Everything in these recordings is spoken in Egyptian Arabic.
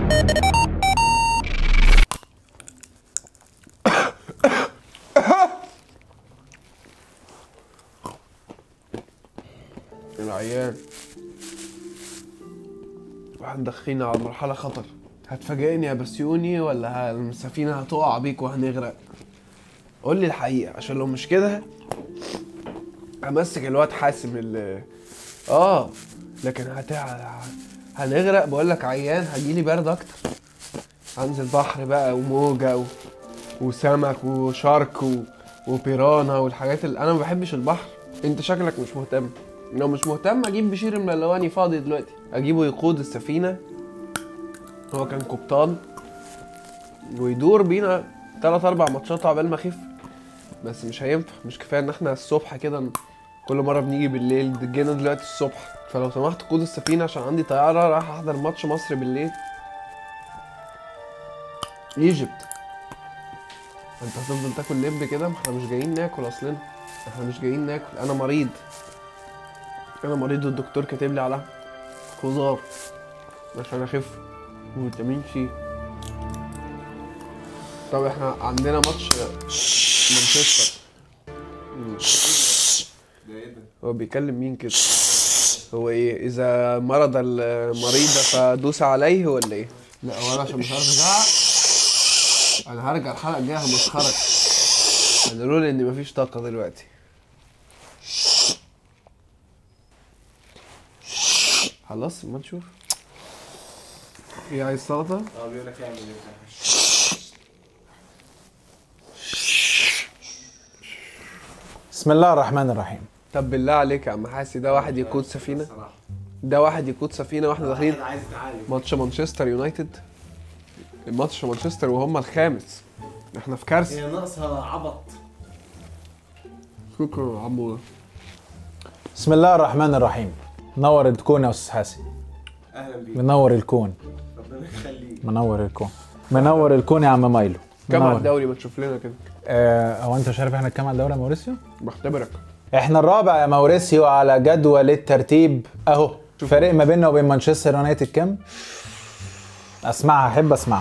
العيال واحد داخلين على مرحلة خطر هتفاجئني يا بسيوني ولا ه- السفينة هتقع بيك وهنغرق قول لي الحقيقة عشان لو مش كده همسك الواد حاسم ال اه لكن هت... هنغرق بقول لك عيان هجيلي برد اكتر هنزل بحر بقى وموجة و... وسمك وشارك و... وبيرانا والحاجات اللي انا ما بحبش البحر انت شكلك مش مهتم لو مش مهتم اجيب بشير الملواني فاضي دلوقتي اجيبه يقود السفينة هو كان قبطان ويدور بينا تلات اربع ماتشات عقبال ما اخف بس مش هينفع مش كفايه ان احنا الصبح كده ن- كل مره بنيجي بالليل جينا دلوقتي الصبح فلو سمحت قود السفينه عشان عندي طياره رايح احضر ماتش مصر بالليل ايجيبت انت هتفضل تاكل لب كده ما احنا مش جايين ناكل اصلنا احنا مش جايين ناكل انا مريض انا مريض والدكتور كاتب لي على خضار عشان اخف وفيتامين سي طب احنا عندنا ماتش مانشستر هو بيكلم مين كده هو ايه اذا مرض المريض فدوس عليه ولا ايه لا هو انا عشان مش عارف ازعق انا هرجع الحلقه الجايه همسخرك انا لولا ان مفيش طاقه دلوقتي خلاص ما نشوف ايه عايز سلطه اه بيقول لك اعمل ايه بسم الله الرحمن الرحيم طب بالله عليك يا عم حاسي ده واحد يقود سفينه الصراحه ده واحد يقود سفينه واحنا داخلين واحد عايز يتعالج ماتش مانشستر يونايتد ماتش مانشستر وهم الخامس احنا في كارثه هي ناقصها عبط شكرا يا عمو بسم الله الرحمن الرحيم منور الكون يا استاذ حاسم اهلا بيك منور الكون ربنا يخليك منور الكون منور الكون يا عم مايلو كم على منور. الدوري ما تشوف لنا كده آه، هو انت مش عارف احنا كام على الدوري يا موريسيو؟ بختبرك احنا الرابع يا موريسيو على جدول الترتيب اهو فرق ما بيننا وبين مانشستر يونايتد كام؟ اسمعها احب اسمعها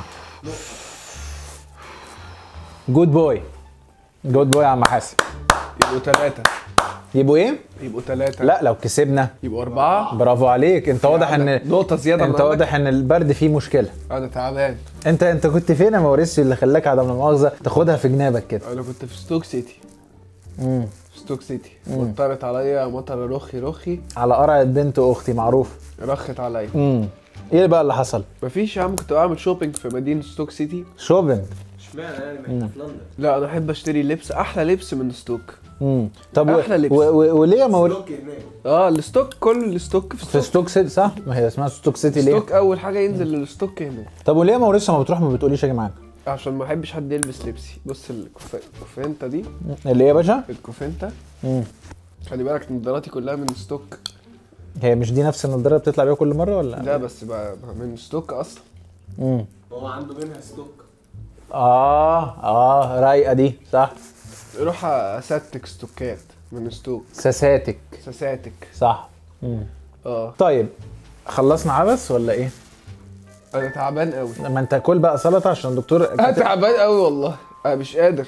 جود بوي جود بوي يا عم حاسم يبقوا ثلاثة يبقوا ايه؟ يبقوا ثلاثة لا لو كسبنا يبقوا أربعة برافو عليك انت واضح ان عندك نقطة زيادة من انت عندك. واضح ان البرد فيه مشكله أنا تعبان انت انت كنت فين يا موريسيو اللي خلاك عدم المؤاخذه تاخدها في جنابك كده أنا كنت في ستوك سيتي امم في ستوك سيتي مطرت عليا مطر رخي رخي على قرعه بنت اختي معروف رخت عليا امم ايه بقى اللي حصل مفيش يا عم كنت بعمل شوبينج في مدينة ستوك سيتي شوبينج اشمعنى يعني ما احنا في لندن لا أنا أحب أشتري لبس أحلى لبس من ستوك امم طب و... أحلى لبس. و... و... وليه يا موريسيو لوك هناك اه الستوك كل الستوك في في ستوك ستوك سيتي صح ما هي اسمها ستوك سيتي ليه ستوك أول حاجة ينزل الستوك هنا طب وليه يا موريسيو ما بتروح ما بتقوليش اجي معاك عشان ما احبش حد يلبس لبسي بص الكوف- الكوفينتا دي اللي ايه يا باشا الكوفينتا امم خلي بالك نظاراتي كلها من ستوك هي مش دي نفس النضاره اللي بتطلع بيها كل مره ولا لا بس بقى بقى من ستوك اصلا امم هو عنده منها ستوك اه اه رايقه دي صح روح استك ستوكات من ستوك ساساتك ساساتك صح امم اه طيب خلصنا عبس ولا ايه انا تعبان قوي لما انت كل بقى سلطه عشان الدكتور انا تعبان قوي والله انا مش قادر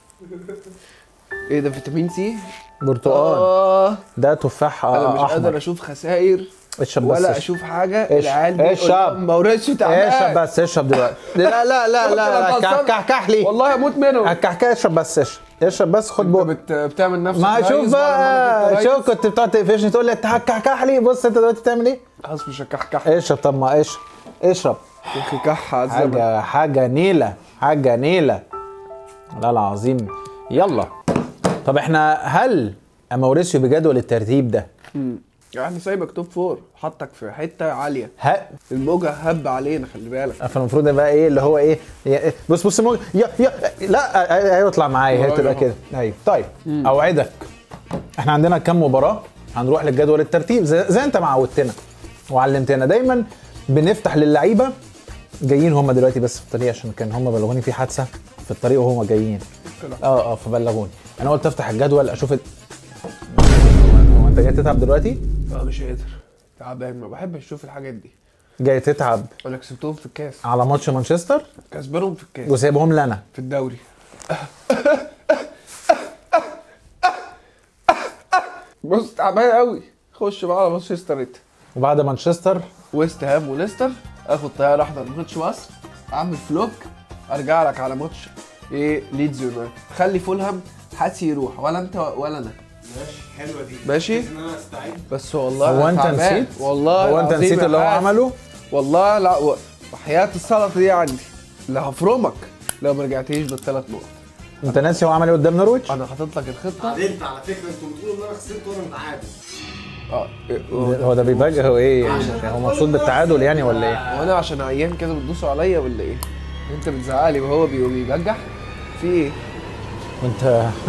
ايه ده فيتامين سي برتقال اه ده تفاح انا مش احمر قادر اشوف خسائر اشرب بس ولا اشرب. اشوف حاجه اشرب. العيال دي اشرب. قدام موريسيو تعبان اشرب بس اشرب دلوقتي لا لا لا لا لا كحكح لي والله هموت منهم كحكح اشرب بس اشرب اشرب بس خد انت بق بت... بتعمل نفسك ما ريس شوف بقى بقى لما شوف كنت بتقعد تقفشني تقول لي انت هتكحكح لي بص انت دلوقتي بتعمل ايه خلاص مش هكحكح اشرب طب ما اشرب اشرب اخي كح عزمك حاجه حاجه نيله حاجه نيله لا العظيم يلا طب احنا هل موريسيو بجدول الترتيب ده يعني سايبك توب فور حطك في حته عاليه ها الموجه هب علينا خلي بالك فالمفروض بقى ايه اللي هو ايه يا- بص بص الموج يا يا لا ايوه اطلع معايا هي أيوة. تبقى كده ايوه طيب اوعدك احنا عندنا كام مباراه هنروح للجدول الترتيب زي, زي انت ما عودتنا وعلمتنا دايما بنفتح للعيبه جايين هم دلوقتي بس في الطريق عشان كان هم بلغوني في حادثه في الطريق وهم جايين اه اه فبلغوني انا قلت افتح الجدول اشوف ال... هو انت جاي تتعب دلوقتي اه مش قادر تعبان ما بحبش اشوف الحاجات دي جاي تتعب انا كسبتهم في الكاس على ماتش مانشستر كسبانهم في الكاس وسايبهم لنا في الدوري بص تعبان قوي خش بقى على مانشستر انت وبعد مانشستر ويست هام وليستر اخد طياره احضر ماتش مصر اعمل فلوج ارجع لك على ماتش ايه ليدز يونايتد خلي فولهام حاسي يروح ولا انت ولا انا ماشي حلوه دي ماشي. بحيث ان انا استعد بس والله هو أنا انت تعبان. نسيت؟ والله هو انت العظيم نسيت يا اللي هو حاج. عمله؟ والله لا و- وحياة السلطة دي عندي اللي هفرمك لو ما رجعتيش بالثلاث نقط انت ناسي هو عمل ايه قدام نورويتش؟ انا حاطط لك الخطة تعادلت على فكره انتوا بتقولوا ان انا خسرت وانا متعادل اه إيه، هو ده بيبجح هو ايه يعني هو مبسوط بالتعادل يعني ولا ايه؟ وانا عشان عيان كده بتدوسوا عليا ولا ايه؟ انت بتزعقلي وهو بي- بيبجح في ايه؟ وانت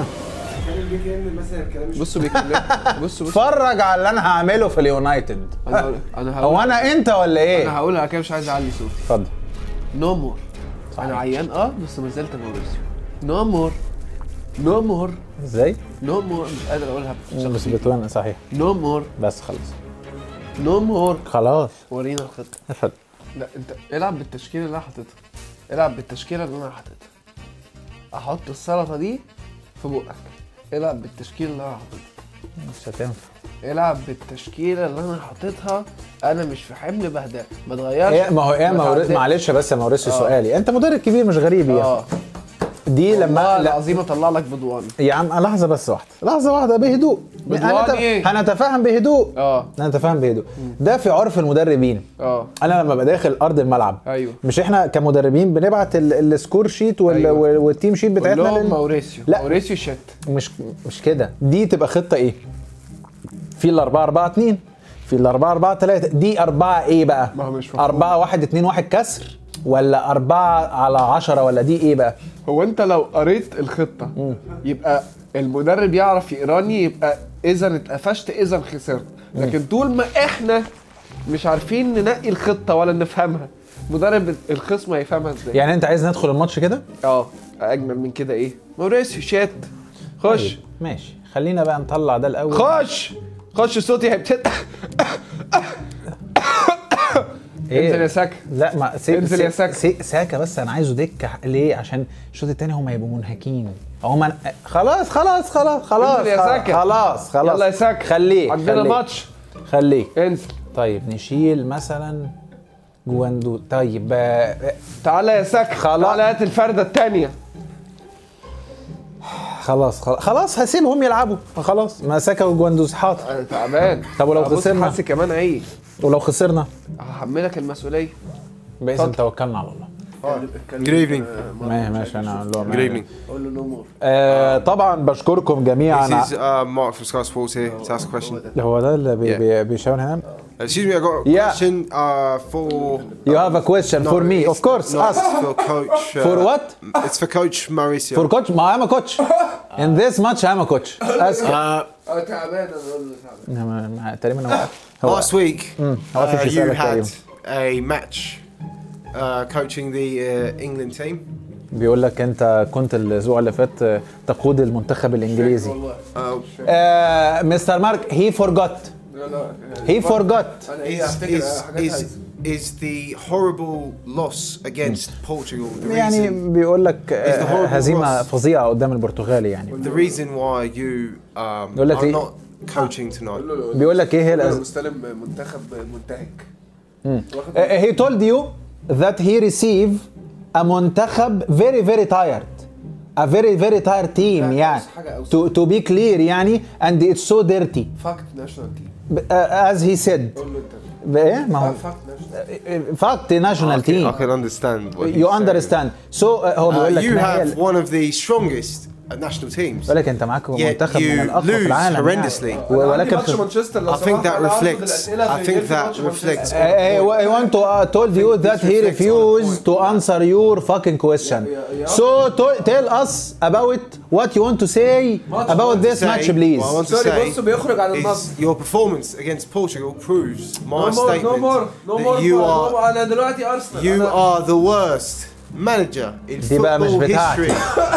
اتكلم ليه كان مثلا الكلام مش بصوا بيتكلم بصوا بصوا اتفرج على اللي انا هعمله في اليونايتد انا هقول انا هو هقول انا انت ولا ايه؟ انا هقول على كده مش عايز اعلي صوتي اتفضل نو مور انا عيان اه بس ما زلت موريسيو نو مور نو مور ازاي؟ نو مور مش قادر اقولها بس بشخصيتي بتوانا صحيح نو مور بس خلاص نو مور خلاص ورينا الخطة اتفضل لا انت العب بالتشكيله اللي انا حاططها العب بالتشكيله اللي انا حاططها احط السلطه دي في بقك العب بالتشكيله اللي انا حاططها مش هتنفع العب بالتشكيله اللي انا حاططها انا مش في حمل بهدله ما تغيرش ايه ما هو ايه ما موريس تعدلش. معلش بس يا موريسيو آه. سؤالي انت مدرب كبير مش غريب يعني اه دي والله لما لا العظيم اطلع لك بدوان يا عم لحظه بس واحده لحظه واحده بهدوء بدوان هنت- إيه؟ هنتفاهم بهدوء اه هنتفاهم بهدوء ده في عرف المدربين اه انا لما بداخل ارض الملعب ايوه مش احنا كمدربين بنبعت ال- السكور شيت وال... أيوة. وال- والتيم شيت بتاعتنا كلهم لل... موريسيو لا. موريسيو شت مش مش كده دي تبقى خطه ايه في ال 4 4 2 في ال 4 4 3 دي 4 ايه بقى ما هو مش مفهوم. 4 1 2 1 كسر ولا 4 على 10 ولا دي ايه بقى هو انت لو قريت الخطه يبقى المدرب يعرف يقراني يبقى اذا اتقفشت اذا خسرت لكن طول ما احنا مش عارفين ننقي الخطه ولا نفهمها مدرب الخصم هيفهمها ازاي يعني انت عايز ندخل الماتش كده اه اجمل من كده ايه موريسيو شات خش طيب، ماشي خلينا بقى نطلع ده الاول خش خش صوتي هيبتدي انزل يا ساكا لا ما سي انزل سي يا ساكا. سي ساكا بس انا عايزه دكه ليه عشان الشوط الثاني هم هيبقوا منهكين هم خلاص خلاص خلاص خلاص انزل يا ساكا. خلاص خلاص يلا يا ساكا خليه عندنا خليه. ماتش خليه انزل طيب نشيل مثلا جواندو طيب آه، تعالى يا ساكا خلاص. تعالى هات الفرده الثانيه خلاص خلاص خلاص هسيبهم يلعبوا خلاص ما ساكا وجواندوز حاضر انا تعبان طب ولو بص خسرنا؟ حاسس كمان عيد ولو خسرنا هحملك المسؤوليه باذن اتفضل. توكلنا على الله Good evening. ماشي ماشي انا اقول لهم Good evening. قول له نو مور آه طبعا بشكركم جميعا This is uh, Mark from Sky Sports here to ask a question. هو ده اللي بي Yeah. بي بيشاور هنا Excuse me, I got a Yeah. question uh, for. You have a question for me, it's- of course. No, Ask. it's for Coach. Uh, For what? It's for Coach Mauricio. For coach, ما I'm a coach. In this match I'm a coach. Ask. uh, اه تعبان انا اقول له تعبان ما- ما- تقريبا أنا وقفت. هو last week, هو uh, في you سؤال had تقريبا. a match uh, coaching the uh, England team. بيقول لك انت كنت الاسبوع اللي فات آه، تقود المنتخب الانجليزي. والله Uh, مستر مارك he forgot. لا لا He forgot. انا ايه is, افتكر is, حاجات is, عايزة. is the horrible loss against Portugal the يعني reason, بيقول لك آه، Is the horrible هزيمه loss. فظيعه قدام البرتغال يعني. the reason why you um, يقول لك are إيه؟ not coaching tonight? قول له بيقول لك ايه هي انا الأز... مستلم منتخب منتهك واخد Uh, he told you that he received a منتخب very very tired a very very tired team لا، يعني بس حاجة أوسع. to, to be clear يعني and it's so dirty فاكت ناشونال تيم ب- uh, as he said قول له انت بايه ما هو فاكت ناشونال fact national I can, I team can understand what you he's saying. understand so uh, هو Uh, بيقول لك you ما هي have ال- one of the strongest uh, national teams. بيقول لك انت معاك Yet منتخب you من الاقوى في lose العالم يعني. horrendously. و- ولكن ماتش في- مانشستر لو I think سمحت، that أنا هاخد reflects. الأسئلة I في think جلد that ماتش reflects. مانشستر. Uh, I want to uh, told you that he reflects on the refused to answer your fucking question. So to- tell us about what you want to say about this Say- match, please. What I want to سوري say بص بيخرج عن النص is your performance against Portugal proves my نو مور نو statement مور نو مور that you are انا دلوقتي ارسنال you أنا- are the worst manager in دي بقى مش football بتاعتي. history.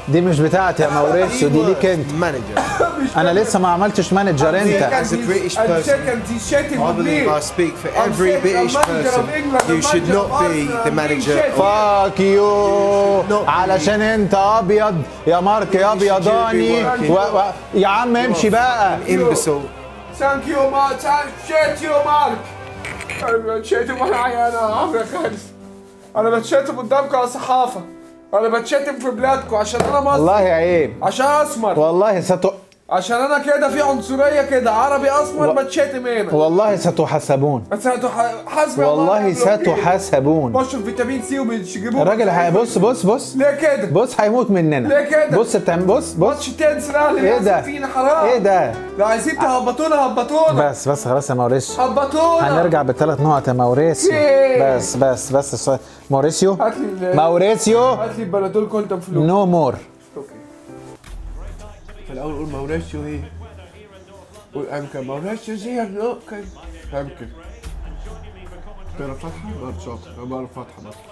دي مش بتاعتي يا موريسيو دي ليك انت Manager. انا لسه ما عملتش مانجر انت As a British person, I believe I speak for every British person. You should not be the manager of فاك يو علشان انت ابيض يا مارك يا ابيضاني و... و... يا عم امشي بقى imbecile. ثانك يو مارك شيت يو مارك انا بتشتم وانا عيان يا عمرو يا خالص انا بتشتم قدامكم يا صحافه انا بتشتم في بلادكم عشان انا مصري والله عيب عشان اسمر والله ستو... عشان انا كده في عنصريه كده عربي اسمر و- بتشتم هنا والله ستحاسبون بس هتح- حسبي الله والله ونعم الوكيل. ستحاسبون بشرب فيتامين سي وبيجيبوه الراجل هي... بص بص بص ليه كده؟ بص هيموت مننا ليه كده؟ بص بتعمل بص بص ماتش تنس الاهلي ايه ده فينا حرام ايه ده لو عايزين تهبطونا هبطونا بس بس خلاص يا موريسيو هبطونا هنرجع بالثلاث نقط يا موريسيو إيه؟ بس بس بس الص- موريسيو هات لي ال- موريسيو هات لي البنادول كولتم فلو نو مور اوكي في الاول قول موريسيو ايه قول امكن موريسيو زير نو كان امكن تعرف فتحة؟ بعرف شاطر انا بعرف فتحة بس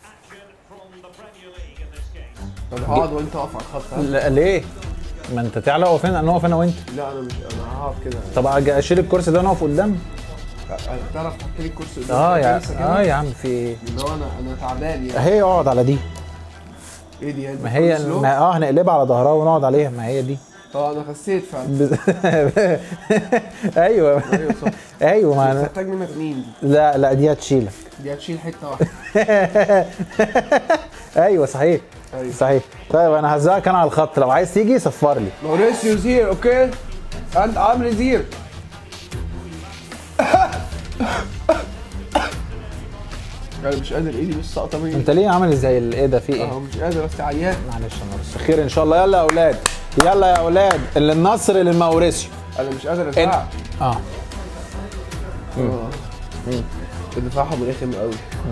طب هقعد وانت اقف على الخط ها؟ لا ليه؟ ما انت تعالى اقف هنا نقف انا وانت لا انا مش انا هقعد كده طب أجي اشيل الكرسي ده ونقف قدام تعرف تحط لي الكرسي قدام اه يا الكرسي كده؟ اه يا عم في ايه اللي هو انا انا تعبان يعني هي اقعد على دي ايه دي يعني ما هي سلو؟ ما اه هنقلبها على ظهرها ونقعد عليها ما هي دي اه انا خسيت فعلا بز- ايوه ايوه صح ايوه ما أنا... محتاج منك مين دي؟ لا لا دي هتشيلك دي هتشيل حته واحده ايوه صحيح أيوة. صحيح طيب انا هزقك انا على الخط لو عايز تيجي صفر لي موريسيو زير اوكي انت عمرو زير انا مش قادر ايدي مش ساقطه مني انت ليه عامل زي ال- ايه ده في ايه اه مش قادر بس عيان معلش يا موريسيو خير ان شاء الله يلا يا اولاد يلا يا اولاد اللي النصر للموريسيو انا مش قادر ازعق اه اه دفاعهم رخم قوي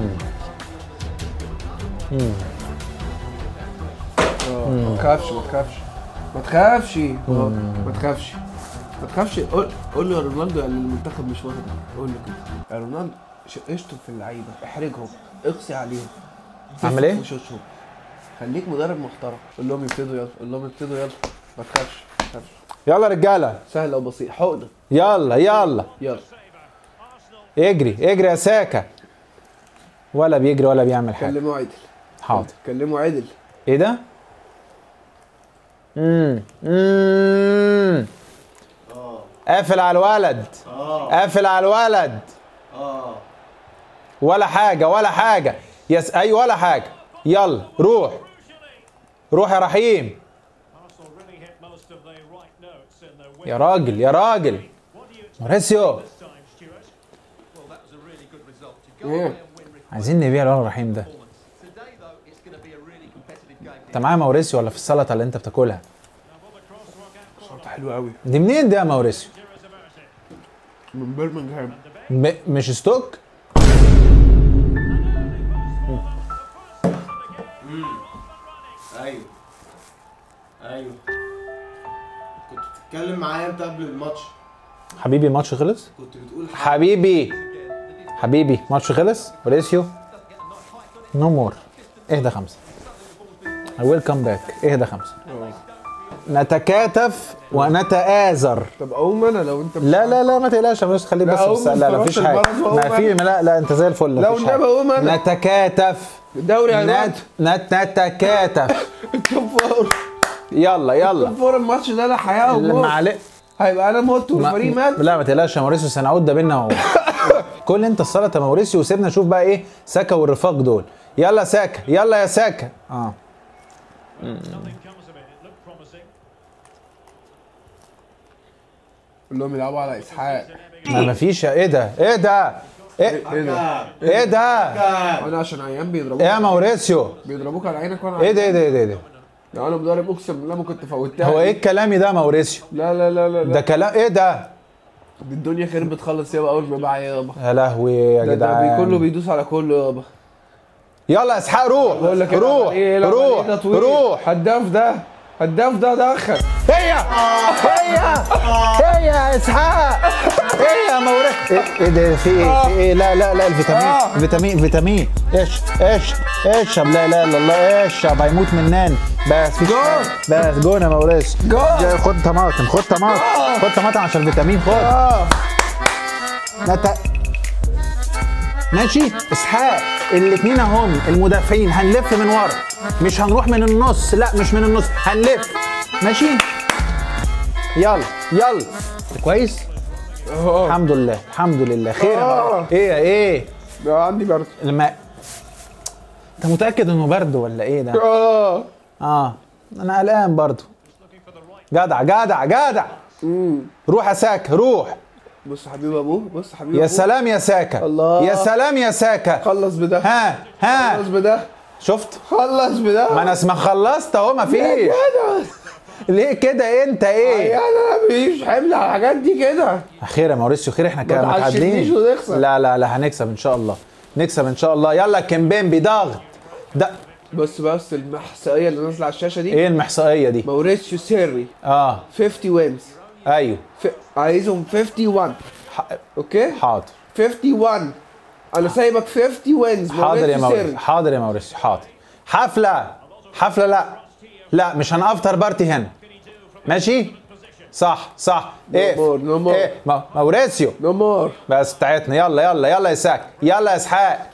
اه ما تخافش ما تخافش ما تخافش اه، ما تخافش ما تخافش قول قول له يا رونالدو يعني المنتخب مش واخد قول له كده يا رونالدو ش- اشطب في اللعيبه احرجهم اقسي عليهم أعمل إيه؟ تفرق في وشوشهم. خليك مدرب محترم قول لهم يبتدوا يلا قول لهم يبتدوا يلا ما تخافش ما تخافش يلا رجاله سهل وبسيط حقنه يلا يلا يلا اجري اجري يا ساكا ولا بيجري ولا بيعمل حاجه كلموا عدل حاضر كلموا عدل ايه ده امم امم قافل على الولد قافل على الولد ولا حاجه ولا حاجه يس اي ولا حاجه يلا روح روح يا رحيم Arsenal really hit most of the right notes in their win يا راجل يا راجل موريسيو this time, Stuart. Well, that was a really good result. To go Yeah. away and win عايزين نبيع الولد الرحيم ده performance. Today, though, it's going to be a really competitive game. انت معايا موريسيو ولا في السلطه اللي انت بتاكلها صوت حلو قوي دي منين ده يا موريسيو من برمنغهام م- مش ستوك ايوه ايوه كنت بتتكلم معايا انت قبل الماتش حبيبي الماتش خلص كنت بتقول حاجة. حبيبي حبيبي ماتش خلص موريسيو نو مور اهدى خمسة I will come back اهدى خمسة نتكاتف ونتآزر طب اقوم انا لو انت لا لا لا ما تقلقش يا باشا خليك لا، بس أقوم في الس- لا لا خلاص مفيش حاجة المرض هو ما في لا لا انت زي الفل لو مفيش ده حاجة. بقوم أنا. نتكاتف الدوري هيروح نت نت نتكاتف التوب فور يلا يلا التوب فور الماتش ده لا حياه وجول معلش هيبقى انا مت والفريق مات لا ما تقلقش يا موريسيو سنعود ده بينا اهو كل انت السلطه يا موريسيو وسيبنا نشوف بقى ايه ساكا والرفاق دول يلا ساكا يلا يا ساكا اه Nothing comes of it. It looked promising. قول لهم يلعبوا على اسحاق ما مفيش ايه ده ايه ده ايه ايه ده؟ ايه ده انا عشان عيان بيضربوك ايه يا موريسيو بيضربوك على عينك وانا ايه ده ايه ده ايه ده, إيه ده؟ لو انا مدرب اقسم بالله ما كنت فوتها هو ايه الكلام ده يا موريسيو لا لا لا لا, ده لا. كلام ايه ده دي الدنيا خير بتخلص يابا اول ما بقى يابا يا لهوي يا ده, ده بي- كله جدعان بيدوس على كله يابا يلا يا اسحاق روح بقول لك روح ايه روح روح هداف ده هداف ده دخل هي هي هي يا اسحاق هي يا مورد ايه إيه ده في ايه في ايه لا لا لا الفيتامين آه. فيتامين فيتامين ايش ايش اشرب لا لا لا الله اشرب هيموت مننا بس في جول. بس جون يا موريس جول. جاي خد طماطم خد طماطم خد طماطم عشان الفيتامين خد اه نت... ماشي اسحاق الاثنين اهم المدافعين هنلف من ورا مش هنروح من النص لا مش من النص هنلف ماشي يلا يلا كويس اه الحمد لله الحمد لله خير يا آه. مرة. ايه يا ايه ده عندي برد لما انت متاكد انه برد ولا ايه ده اه اه انا قلقان برضو جدع جدع جدع روح يا ساكا روح بص حبيب ابوه بص حبيب يا أبوه. سلام يا ساكا الله. يا سلام يا ساكا خلص بده ها ها خلص بده شفت خلص بده ما انا اسمع خلصت اهو ما فيش ليه كده انت ايه يعني انا مفيش حمل على الحاجات دي كده خير يا ماوريسيو خير احنا كده ما تعشمنيش متعادلين ونخسر. لا لا لا هنكسب ان شاء الله نكسب ان شاء الله يلا كيمبيمبي ضغط ده بص بس المحصائيه اللي نازله على الشاشه دي ايه المحصائيه دي موريتسيو سيري اه 50 وينز ايوه ف... عايزهم 51 ح- اوكي حاضر 51 انا سايبك 50 وينز حاضر يا ماوريسيو حاضر يا ماوريسيو حاضر حفله حفله لا لا مش هنافطر بارتي هنا ماشي صح صح ايه more, no more. ايه ما- ماوريسيو نو مور بس بتاعتنا يلا يلا يلا يا اسحاق يلا يا اسحاق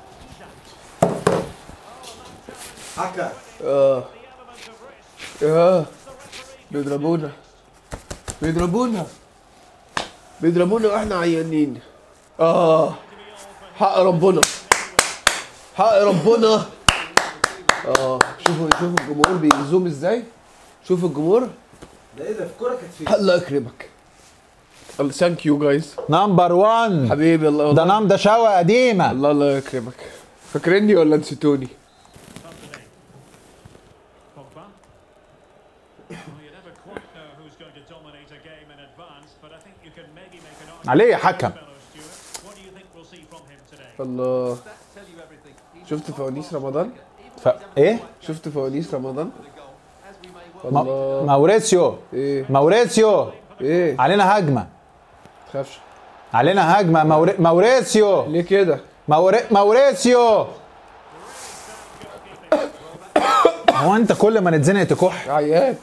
حكا اه اه بيضربونا بيضربونا بيضربونا واحنا عيانين اه حق ربنا حق ربنا اه شوفوا شوفوا الجمهور بيزوم ازاي شوفوا الجمهور ده ايه ده في كوره كانت فين؟ الله يكرمك الله ثانك يو جايز نمبر 1 حبيبي الله ده والله نم ده شوا قديمه الله الله يكرمك فاكرني ولا نسيتوني Pogba. Well, you never quite know who's going to dominate a game in advance, but I think you can maybe make an argument. عليه يا حكم fellow Stuart. What do you think we'll see from him today? الله Tell you everything. He's شفت فوانيس رمضان ف... ايه شفت فوانيس رمضان as we may well ما... الله ماوريسيو ايه ماوريسيو ايه علينا هجمه تخافش علينا هجمه مور... ماوريسيو ليه كده مور... ماوريسيو هو انت كل ما نتزنق تكح عيان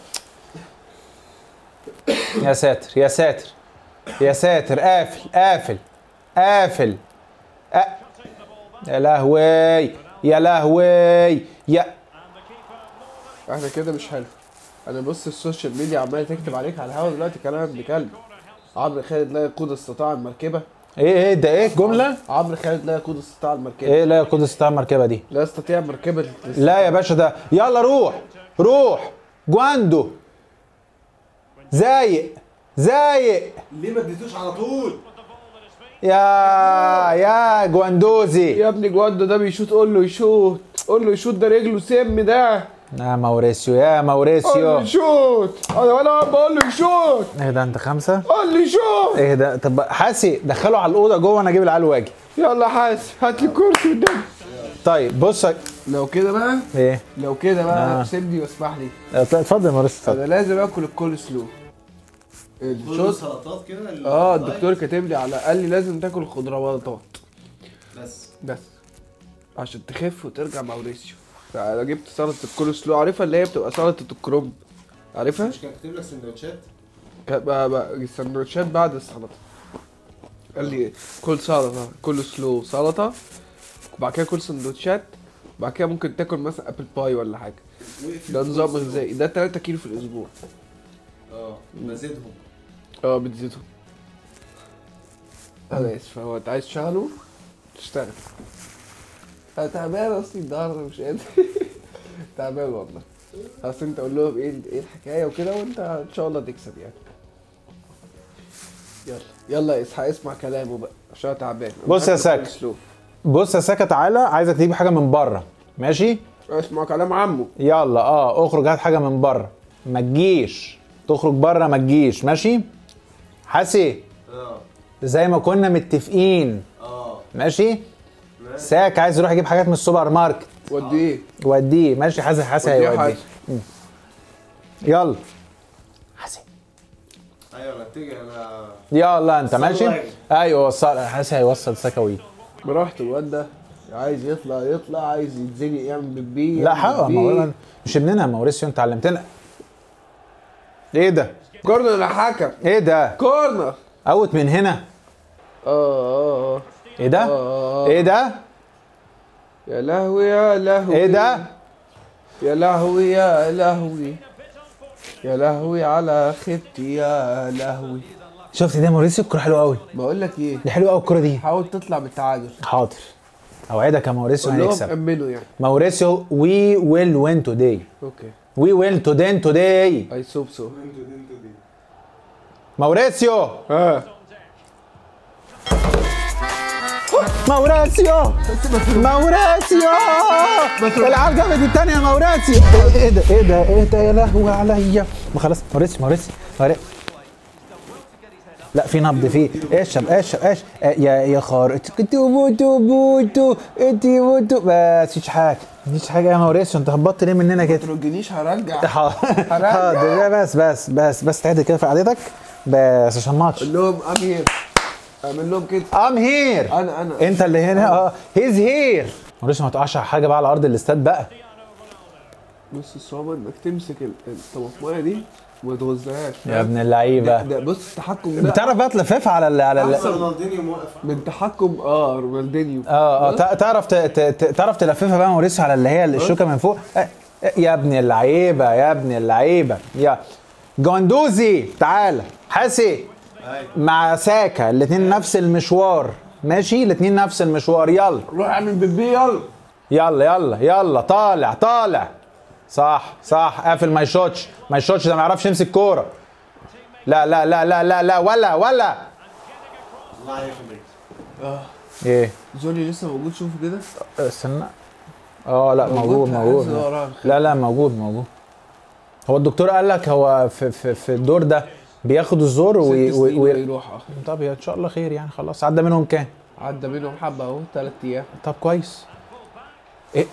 يا ساتر يا ساتر يا ساتر قافل قافل قافل أ... يا لهوي يا لهوي يا احنا كده مش حلو انا بص السوشيال ميديا عماله تكتب عليك على الهوا دلوقتي كلام ابن كلب عمرو خالد لا يقود استطاع المركبه ايه ايه ده ايه الجمله عمرو خالد لا يقود استطاع المركبه ايه لا يقود استطاع المركبه دي لا يستطيع مركبه لا يا باشا ده يلا روح روح جواندو زايق زايق ليه ما اديتوش على طول؟ يا يا جواندوزي يا ابني جواندو ده بيشوط قول له يشوط قول له يشوط ده رجله سم ده يا ماوريسيو يا قول له ماوريسيو يشوط انا وانا بقول له يشوط ايه ده انت خمسه قول لي شوط ايه ده طب حاسي دخله على الاوضه جوه انا اجيب العيال واجي يلا حاسب هات لي كرسي قدامي طيب بص لو كده بقى ايه لو كده بقى آه. سيبني واسمح لي اتفضل يا ماوريسيو اتفضل انا لازم اكل الكول سلو كل الشوط سلطات كده ال- اه الدايت. الدكتور كاتب لي على قال لي لازم تاكل خضروات بس بس عشان تخف وترجع ماوريسيو انا جبت سلطه الكول سلو عارفها اللي هي بتبقى سلطه الكرومب عارفها مش كان كاتب لك سندوتشات؟ كان بقى بقى السندوتشات بعد السلطه قال لي كل سلطه كل سلو سلطه وبعد كده كل سندوتشات وبعد كده ممكن تاكل مثلا ابل باي ولا حاجه وقف ده نظام غذائي ده 3 كيلو في الاسبوع اه مزيدهم اه بتزيدهم انا اسف هو انت عايز تشتغله تشتغل انا تعبان اصلي النهارده مش قادر تعبان والله اصل انت قول لهم ايه ايه الحكايه وكده وانت ان شاء الله تكسب يعني يلا يلا يا اسحاق اسمع كلامه بقى عشان أنا تعبان بص يا هاكل ساك. كل سلو. بص يا ساكا تعالى عايزك تجيب حاجه من بره ماشي اسمع كلام عمه يلا اه اخرج هات حاجه من بره ما تجيش تخرج بره ما تجيش ماشي حسي اه زي ما كنا متفقين اه ماشي ساك عايز يروح يجيب حاجات من السوبر ماركت ودي ايه وديه ماشي حسي حسي وديه هيوديه حاجة. يلا حسن ايوه نتيجه انا يلا انت وصل ماشي واجب. ايوه وصل حاسس هيوصل سكوي براحته الواد ده عايز يطلع يطلع عايز يتزنق يعمل بيبي لا حق ما هو مش ابننا موريسيو انت علمتنا ايه ده كورنر يا حكم ايه ده كورنر اوت من هنا اه اه اه ايه ده آه. ايه ده يا لهوي يا لهوي ايه ده يا لهوي يا لهوي يا لهوي على خيبتي يا لهوي شفت ده موريسيو الكوره حلوه قوي بقول لك ايه دي حلوه قوي الكوره دي حاول تطلع بالتعادل حاضر اوعدك يا موريسيو قول لهم هنكسب امنوا يعني موريسيو وي ويل وين توداي اوكي وي ويل تو دين توداي اي سوب سو موريسيو ها موريسيو موريسيو العب جامد الثانيه يا موريسيو ايه ده ايه ده ايه ده يا لهوي عليا ما خلاص موريسيو موريسيو موريسيو لا في نبض فيه اشرب اشرب اشرب آه، يا يا خار انتوا بوتو بوتو انتي بوتو بس مفيش حاجه مفيش حاجه يا موريسيو انت هبطت ليه مننا كده ترجنيش هرجع حاضر لا بس بس بس بس تعدل كده في قعدتك بس عشان ماتش قول لهم ام هير اعمل لهم كده ام هير انا انا انت اللي هنا اه هيز هير موريسيو ما تقعش على حاجه بقى على ارض الاستاد بقى بص الصعوبة انك تمسك ال- الطماطمايه دي وما تغزهاش يا ابن اللعيبه ده بص التحكم ده بتعرف بقى تلففها على ال على ال احسن رونالدينيو موقف من تحكم اه رونالدينيو اه اه تع- تعرف ت- ت- ت- تعرف تلففها بقى موريسيو على اللي هي الشوكه من فوق آه، آه، يا ابن اللعيبه يا ابن اللعيبه يا جندوزي تعالى حاسي مع ساكا الاثنين نفس المشوار ماشي الاثنين نفس المشوار يلا روح اعمل بيبي يلا يلا يلا يلا طالع طالع صح صح قافل ما يشوتش ما يشوتش ده ما يعرفش يمسك كوره لا لا لا لا لا لا ولا ولا الله يخليك ايه زولي لسه موجود شوفوا كده استنى اه لا موجود موجود عايز وراك. لا لا موجود موجود هو الدكتور قال لك هو في في, في الدور ده بياخد الزور وي ست وي سنين وي ويروح اه طب يا ان شاء الله خير يعني خلاص عدى منهم كام عدى منهم حبه اهو ثلاث ايام طب كويس ايه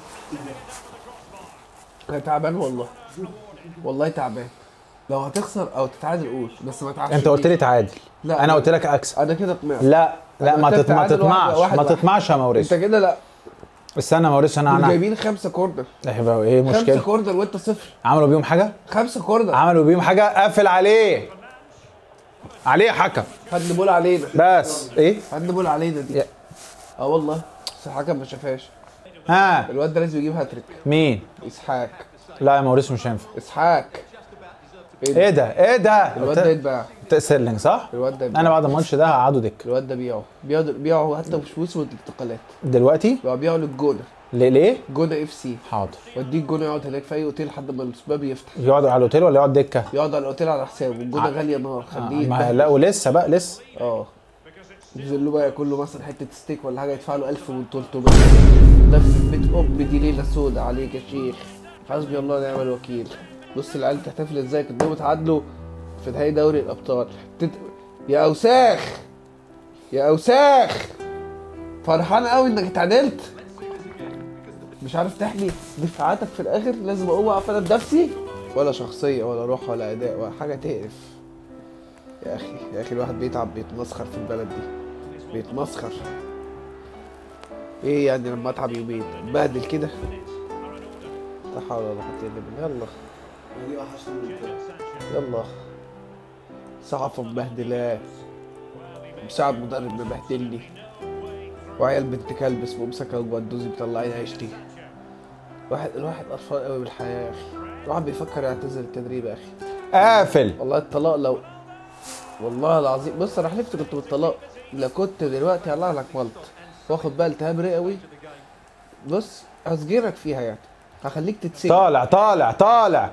انا تعبان والله والله تعبان لو هتخسر او تتعادل قول بس ما تعرفش انت قلت لي تعادل لا انا قلت لك اكسب انا كده طمعت لا لا أنا ما قلت تط- ما تعادل واحد- تطمعش واحد ما واحد. تطمعش يا انت موريسيو كده لا استنى يا موريسيو انا دول انا جايبين خمسه كوردر ايه بقى ايه خمسه المشكله كوردر وانت صفر عملوا بيهم حاجه خمسه كوردر عملوا بيهم حاجه قفل عليه عليه حكم حد بول علينا بس ايه حد بول علينا دي يا- اه والله بس الحكم ما شافهاش ها الواد ده لازم يجيب هاتريك مين اسحاق لا يا موريسيو مش هينفع اسحاق ايه ده ايه ده الواد ده يتباع ت- سيرلينج صح الواد ده يتباع. انا بعد الماتش ده هقعده دك الواد ده بيعه بيعه بيعه حتى مش فلوس والانتقالات دلوقتي بقى بيعه للجونه ليه ليه جونه اف سي حاضر وديه الجونه يقعد هناك في اي اوتيل لحد ما الباب يفتح يقعد على الاوتيل ولا يقعد دكه يقعد على الاوتيل على حسابه الجونه آه. غاليه نار خليه ما يتبهدل. لا ولسه بقى لسه اه ينزل له بقى ياكل له مثلا حته ستيك ولا حاجه يدفع له 1300 نفس بيت ام دي ليله سودا عليك يا شيخ حسبي الله ونعم الوكيل بص العيال تحتفل ازاي كانوا اتعادلوا في نهائي دوري الابطال تت... يا اوساخ يا اوساخ فرحان قوي انك اتعادلت مش عارف تحمي دفاعاتك في الاخر لازم اقوم اقف انا بنفسي ولا شخصيه ولا روح ولا اداء ولا حاجه تقرف يا اخي يا اخي الواحد بيتعب بيتمسخر في البلد دي بيتمسخر ايه يعني لما اتعب يومين اتبهدل كده لا حول ولا قوه الا بالله يلا دي وحشتني من كده. يلا صحافة مبهدلاه مساعد مدرب مبهدلني وعيال بنت كلب اسمه مسكة وجوندوزي مطلعين عيشتي واحد الواحد قرفان قوي بالحياة يا اخي الواحد بيفكر يعتزل التدريب يا اخي قافل والله الطلاق لو والله العظيم بص انا حلفت كنت بالطلاق لو كنت دلوقتي هطلع لك ملط واخد بقى التهاب رئوي بص هسجنك فيها يعني هخليك تتسجن طالع طالع طالع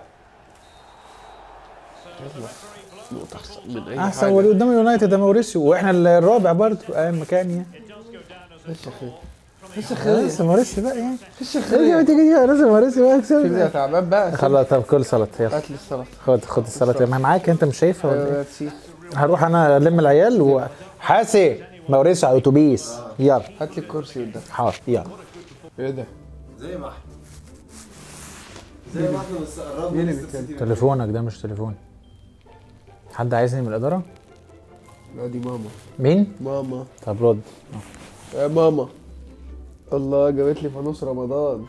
نقطة احسن من اي احسن حاجة ولي قدام اليونايتد ده موريسيو واحنا الرابع برضه اي مكان يعني لسه خير لسه خير لسه موريسيو بقى يعني لسه تيجي خير تيجي لازم موريسيو بقى كده يكسب تعبان بقى خلاص طب كل سلطه يلا هات لي السلطة خد خد السلطه ما معاك انت مش شايفها ولا ايه آه، تسيب. هروح انا الم العيال وحاسي موريسيو على الاتوبيس يلا هات لي الكرسي قدام حاضر يلا ايه ده زي ما احنا زي ما احنا بس قربنا مين اللي لسه بيتكلم؟ السيتي تليفونك ده مش تليفون حد عايزني من الاداره لا دي ماما مين ماما طب رد يا ماما الله جابت لي فانوس رمضان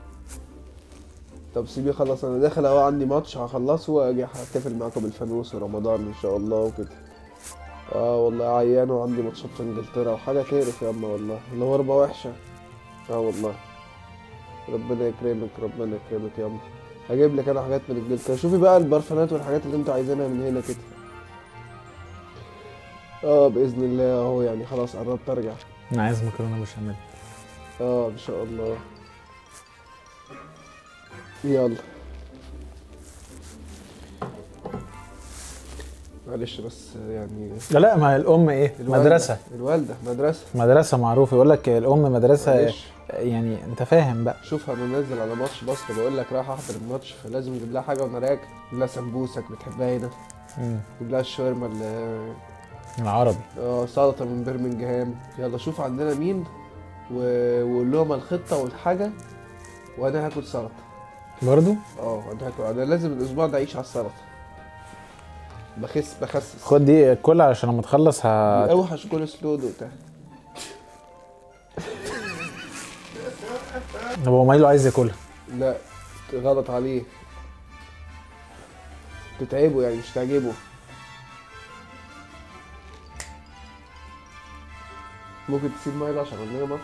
طب سيبيه خلاص انا داخل اهو عندي ماتش هخلصه واجي هحتفل معاكم بالفانوس ورمضان ان شاء الله وكده اه والله عيان وعندي ماتشات في انجلترا وحاجه تقرف يا اما والله الغربه وحشه اه والله ربنا يكرمك ربنا يكرمك يا اما هجيب لك انا حاجات من انجلترا شوفي بقى البرفانات والحاجات اللي انتوا عايزينها من هنا كده اه باذن الله اهو يعني خلاص قربت ارجع انا عايز مكرونه بشاميل اه ان شاء الله يلا معلش بس يعني لا لا ما الام ايه الوالدة- مدرسه الوالدة مدرسة مدرسه معروف يقول لك الام مدرسه معلش يعني انت فاهم بقى شوف انا نازل على ماتش مصر بقول لك رايح احضر الماتش فلازم اجيب لها حاجة وانا راجع اجيب لها سمبوسك بتحبها هنا مم. اجيب لها الشاورما اللي العربي اه سلطة من برمنجهام يلا شوف عندنا مين و- وقول لهم الخطة والحاجة وانا هاكل سلطة برضو اه انا هاكل انا لازم الاسبوع ده اعيش على السلطة بخس بخسس خد دي كل علشان لما تخلص ه... اوحش كول سلو وبتاع هو مايلو عايز ياكلها لا غلط عليه تتعبه يعني مش تعجبه ممكن تسيب مايل عشان عندنا ماتش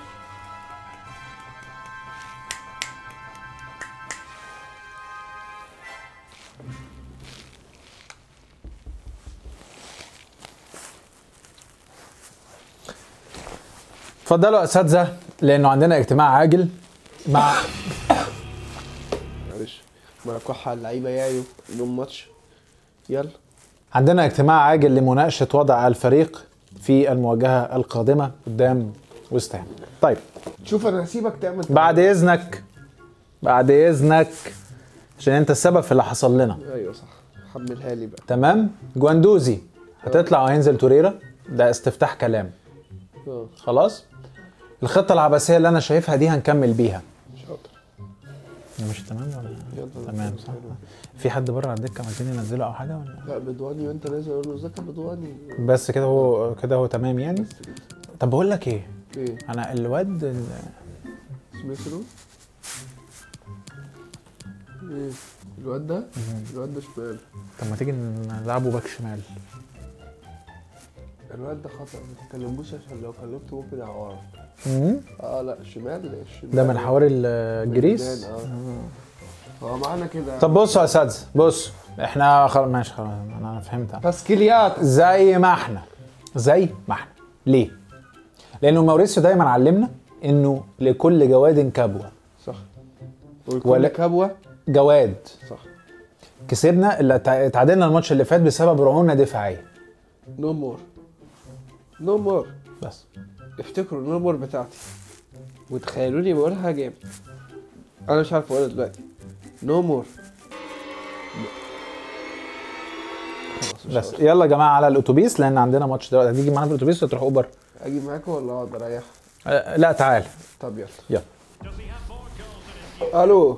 اتفضلوا يا اساتذه لانه عندنا اجتماع عاجل مع معلش ما كح على اللعيبه يايو يوم ماتش يلا عندنا اجتماع عاجل لمناقشه وضع الفريق في المواجهه القادمه قدام ويست هام طيب شوف انا هسيبك تعمل بعد اذنك بعد اذنك عشان انت السبب في اللي حصل لنا ايوه صح حملها لي بقى تمام جواندوزي هتطلع وهينزل توريرا ده استفتاح كلام اه خلاص الخطه العباسيه اللي انا شايفها دي هنكمل بيها شاطر مش تمام ولا يلا تمام صح في حد بره على الدكه عايزين ينزله او حاجه ولا لا بدواني وانت نازل اقول له ازيك يا بدواني بس كده هو كده هو تمام يعني طب بقول لك ايه ايه انا الواد ال- سميث رو ايه الواد ده الواد ده شمال طب ما تيجي نلعبه باك شمال الواد ده خطأ ما تتكلموش عشان لو كلمته ممكن يعورك مم. اه لا شمال الشمال ده من حوار ال- الجريس الجدال، اه هو معانا كده طب بصوا يا اساتذه بص احنا خلاص ماشي خلاص انا فهمت باسكليات زي ما احنا زي ما احنا ليه؟ لانه ماوريسيو دايما علمنا انه لكل جواد كبوه صح ويكون ولا- ولا كبوه جواد صح كسبنا اللي تع- اتعادلنا الماتش اللي فات بسبب رعونه دفاعيه نو مور نو مور بس افتكروا النو مور بتاعتي وتخيلوني بقولها جامد انا مش عارف اقولها دلوقتي نو مور خلاص مش بس هقولها. يلا يا جماعه على الاتوبيس لان عندنا ماتش دلوقتي هتيجي معانا في الاتوبيس ولا تروح اوبر؟ اجي معاكم ولا اقعد اريح أه لا تعال طب يلا يلا الو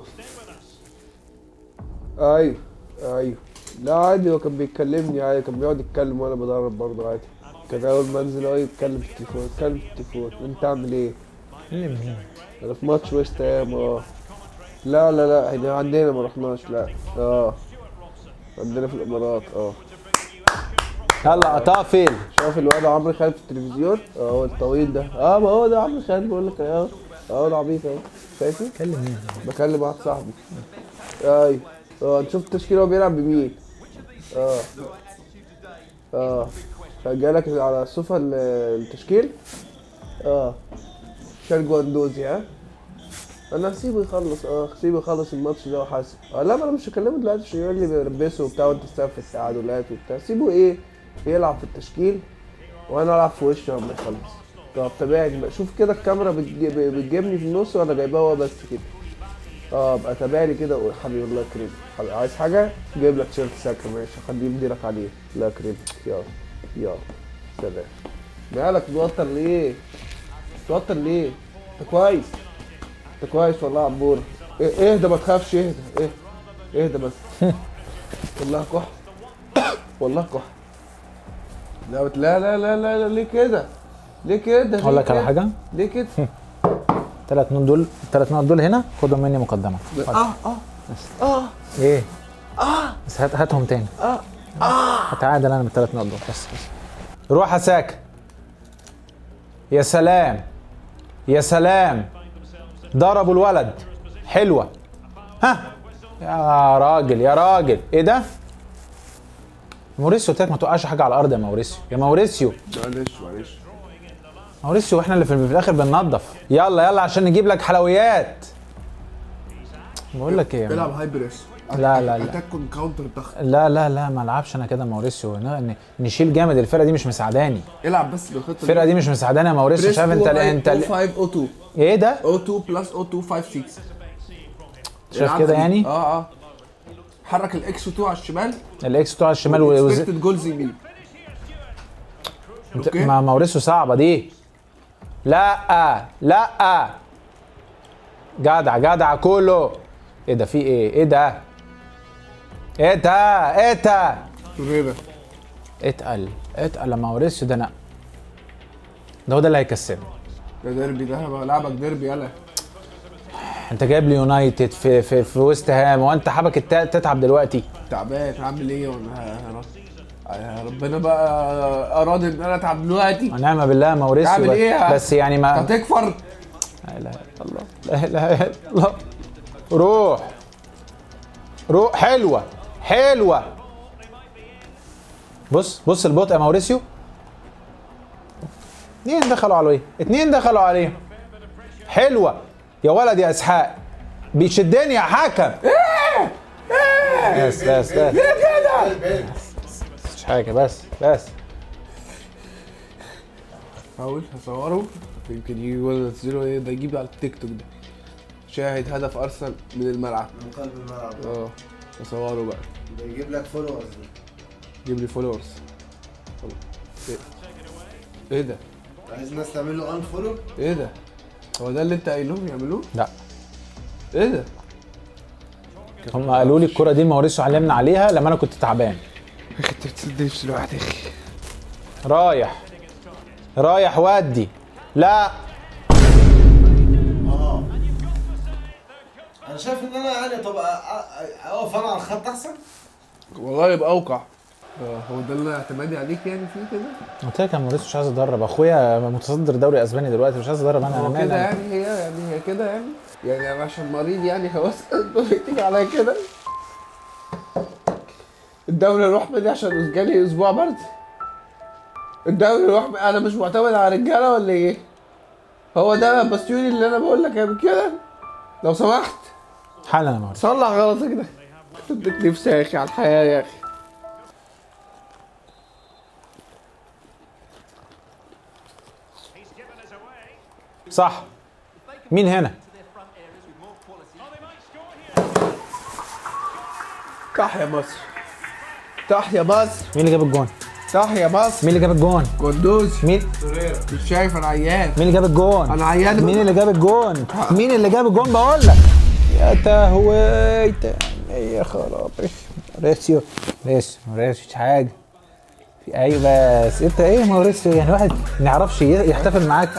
ايوه ايوه لا عادي هو كان بيكلمني عادي كان بيقعد يتكلم وانا بدرب برضه عادي كان اول ما انزل هو يتكلم في التليفون يتكلم في التليفون انت عامل ايه؟ انا في ماتش ويست هام اه لا لا لا احنا عندنا ما رحناش لا اه عندنا في الامارات اه يلا قطع فين؟ شايف الواد عمرو خالد في التلفزيون اه هو الطويل ده اه ما هو ده عمرو خالد بقول لك اهو اه العبيط اهو شايفه؟ كلم مين؟ بكلم واحد صاحبي ايوه اه انت شفت التشكيله هو بيلعب بمين اه اه جالك على الصوفة ال- التشكيل اه شال جواندوزي ها انا هسيبه يخلص اه هسيبه يخلص الماتش ده وحاسب اه لا ما انا مش هكلمه دلوقتي عشان يقول لي بيلبسه وبتاع وانت تستلم في التعادلات وبتاع سيبه ايه يلعب في التشكيل وانا العب في وشه لما يخلص طب تابعني بقى شوف كده الكاميرا بتجي- بتجيبني في النص ولا جايبها هو بس كده اه بقى تابعني كده وقول حبيبي الله يكرمك حبيبي عايز حاجه جايب لك تيشيرت ساكر ماشي خليه يمديلك عليه الله يكرمك يلا يلا سلام مالك متوتر ليه؟ متوتر ليه؟ انت كويس انت كويس والله يا عبور إيه- اهدى ما تخافش اهدى ايه اهدى بس والله كح والله كح لا بت- لا لا لا لا, لا ليه كده ليه كده اقول ليه لك على كده؟ حاجه ليه كده ثلاث نقط دول الثلاث نقط دول هنا خدهم مني مقدمه اه اه اه ايه اه بس هات هاتهم تاني اه اه هتعادل انا بالثلاث نقط دول بس بس روح يا ساكا يا سلام يا سلام ضربوا الولد حلوه ها يا راجل يا راجل ايه ده موريسيو قلت لك ما توقعش حاجه على الارض يا موريسيو يا موريسيو معلش معلش موريسيو احنا اللي في في الاخر بننظف يلا يلا عشان نجيب لك حلويات بقول لك ايه العب هاي بريس لا، لا، لا. اتاك كاونتر ضغط لا لا لا ما العبش انا كده موريسيو ن- ن- نشيل جامد الفرقه دي مش مساعداني العب بس بالخطه الفرقه دي مش مساعداني يا موريسيو مش عارف انت انت 5 او 2 ايه ده او 2 بلس او 2 5 6 شايف كده يعني اه اه حرك الاكس 2 على الشمال الاكس بتوع الشمال وز... اكسبكتد جولز يمين انت- اوكي. ما موريسيو صعبه دي لا لا جدع جدع كله ايه ده في ايه ايه ده ايه ده ايه ده توريرا اتقل اتقل يا موريسيو ده انا ده هو ده اللي هيكسبني ده ديربي ده انا بلعبك ديربي يلا انت جايب لي يونايتد في في في ويست هام وانت حابك الت- تتعب دلوقتي تعبان هعمل ايه وانا يا ربنا بقى اراد ان انا اتعب دلوقتي ونعم بالله يا موريسيو تعمل بس- ايه يا- بس يعني ما هتكفر لا اله الا الله لا اله الا الله روح روح حلوه حلوه بص بص البطء يا موريسيو اتنين دخلوا عليه اتنين دخلوا عليه حلوه يا ولد يا اسحاق بيشدني يا حكم بس بس بس مش حاجه بس بس حاول هصوره يمكن يجي جول ينزله ايه ده يجيب على التيك توك ده شاهد هدف ارسنال من الملعب من قلب الملعب اه هصوره بقى ده يجيب لك فولورز جيب لي فولورز ايه ايه ده عايز الناس تعمل له ان فولو ايه ده هو ده اللي انت قايلهم يعملوه لا ايه ده هم قالوا لي الكره دي موريسيو علمنا عليها لما انا كنت تعبان اخي انت بتصدقش الواحد يا اخي رايح رايح ودي لا اه انا شايف ان انا يعني طب أ- أ- اقف انا على الخط احسن والله يبقى اوقع اه هو ده اللي اعتمادي عليك يعني فيه كده قلت لك يا موريسيو مش عايز ادرب اخويا متصدر دوري اسباني دلوقتي مش عايز ادرب انا انا هو كده مالي يعني هي يعني هي كده يعني يعني انا عشان مريض يعني خلاص تيجي عليا كده الدوري يروح مني عشان جالي اسبوع برد الدوري يروح من... انا مش معتمد على رجاله ولا ايه هو ده بسيوني اللي انا بقول لك يعمل كده لو سمحت حالا يا موريسيو صلح غلطك ده اديك نفسي يا اخي على الحياه يا اخي He's given us away. صح مين هنا Oh, they might score here. تحيا مصر تحيا مصر مين اللي جاب الجون تحيا مصر مين اللي جاب الجون قندوز مين مش شايف انا عيان مين اللي جاب الجون انا عيان مين اللي جاب الجون مين اللي جاب الجون بقول لك يا تهويت يا خرابي موريسيو موريسيو موريسيو مش حاجه في ايوه بس انت ايه موريسيو يعني واحد ما يعرفش ي- يحتفل معاك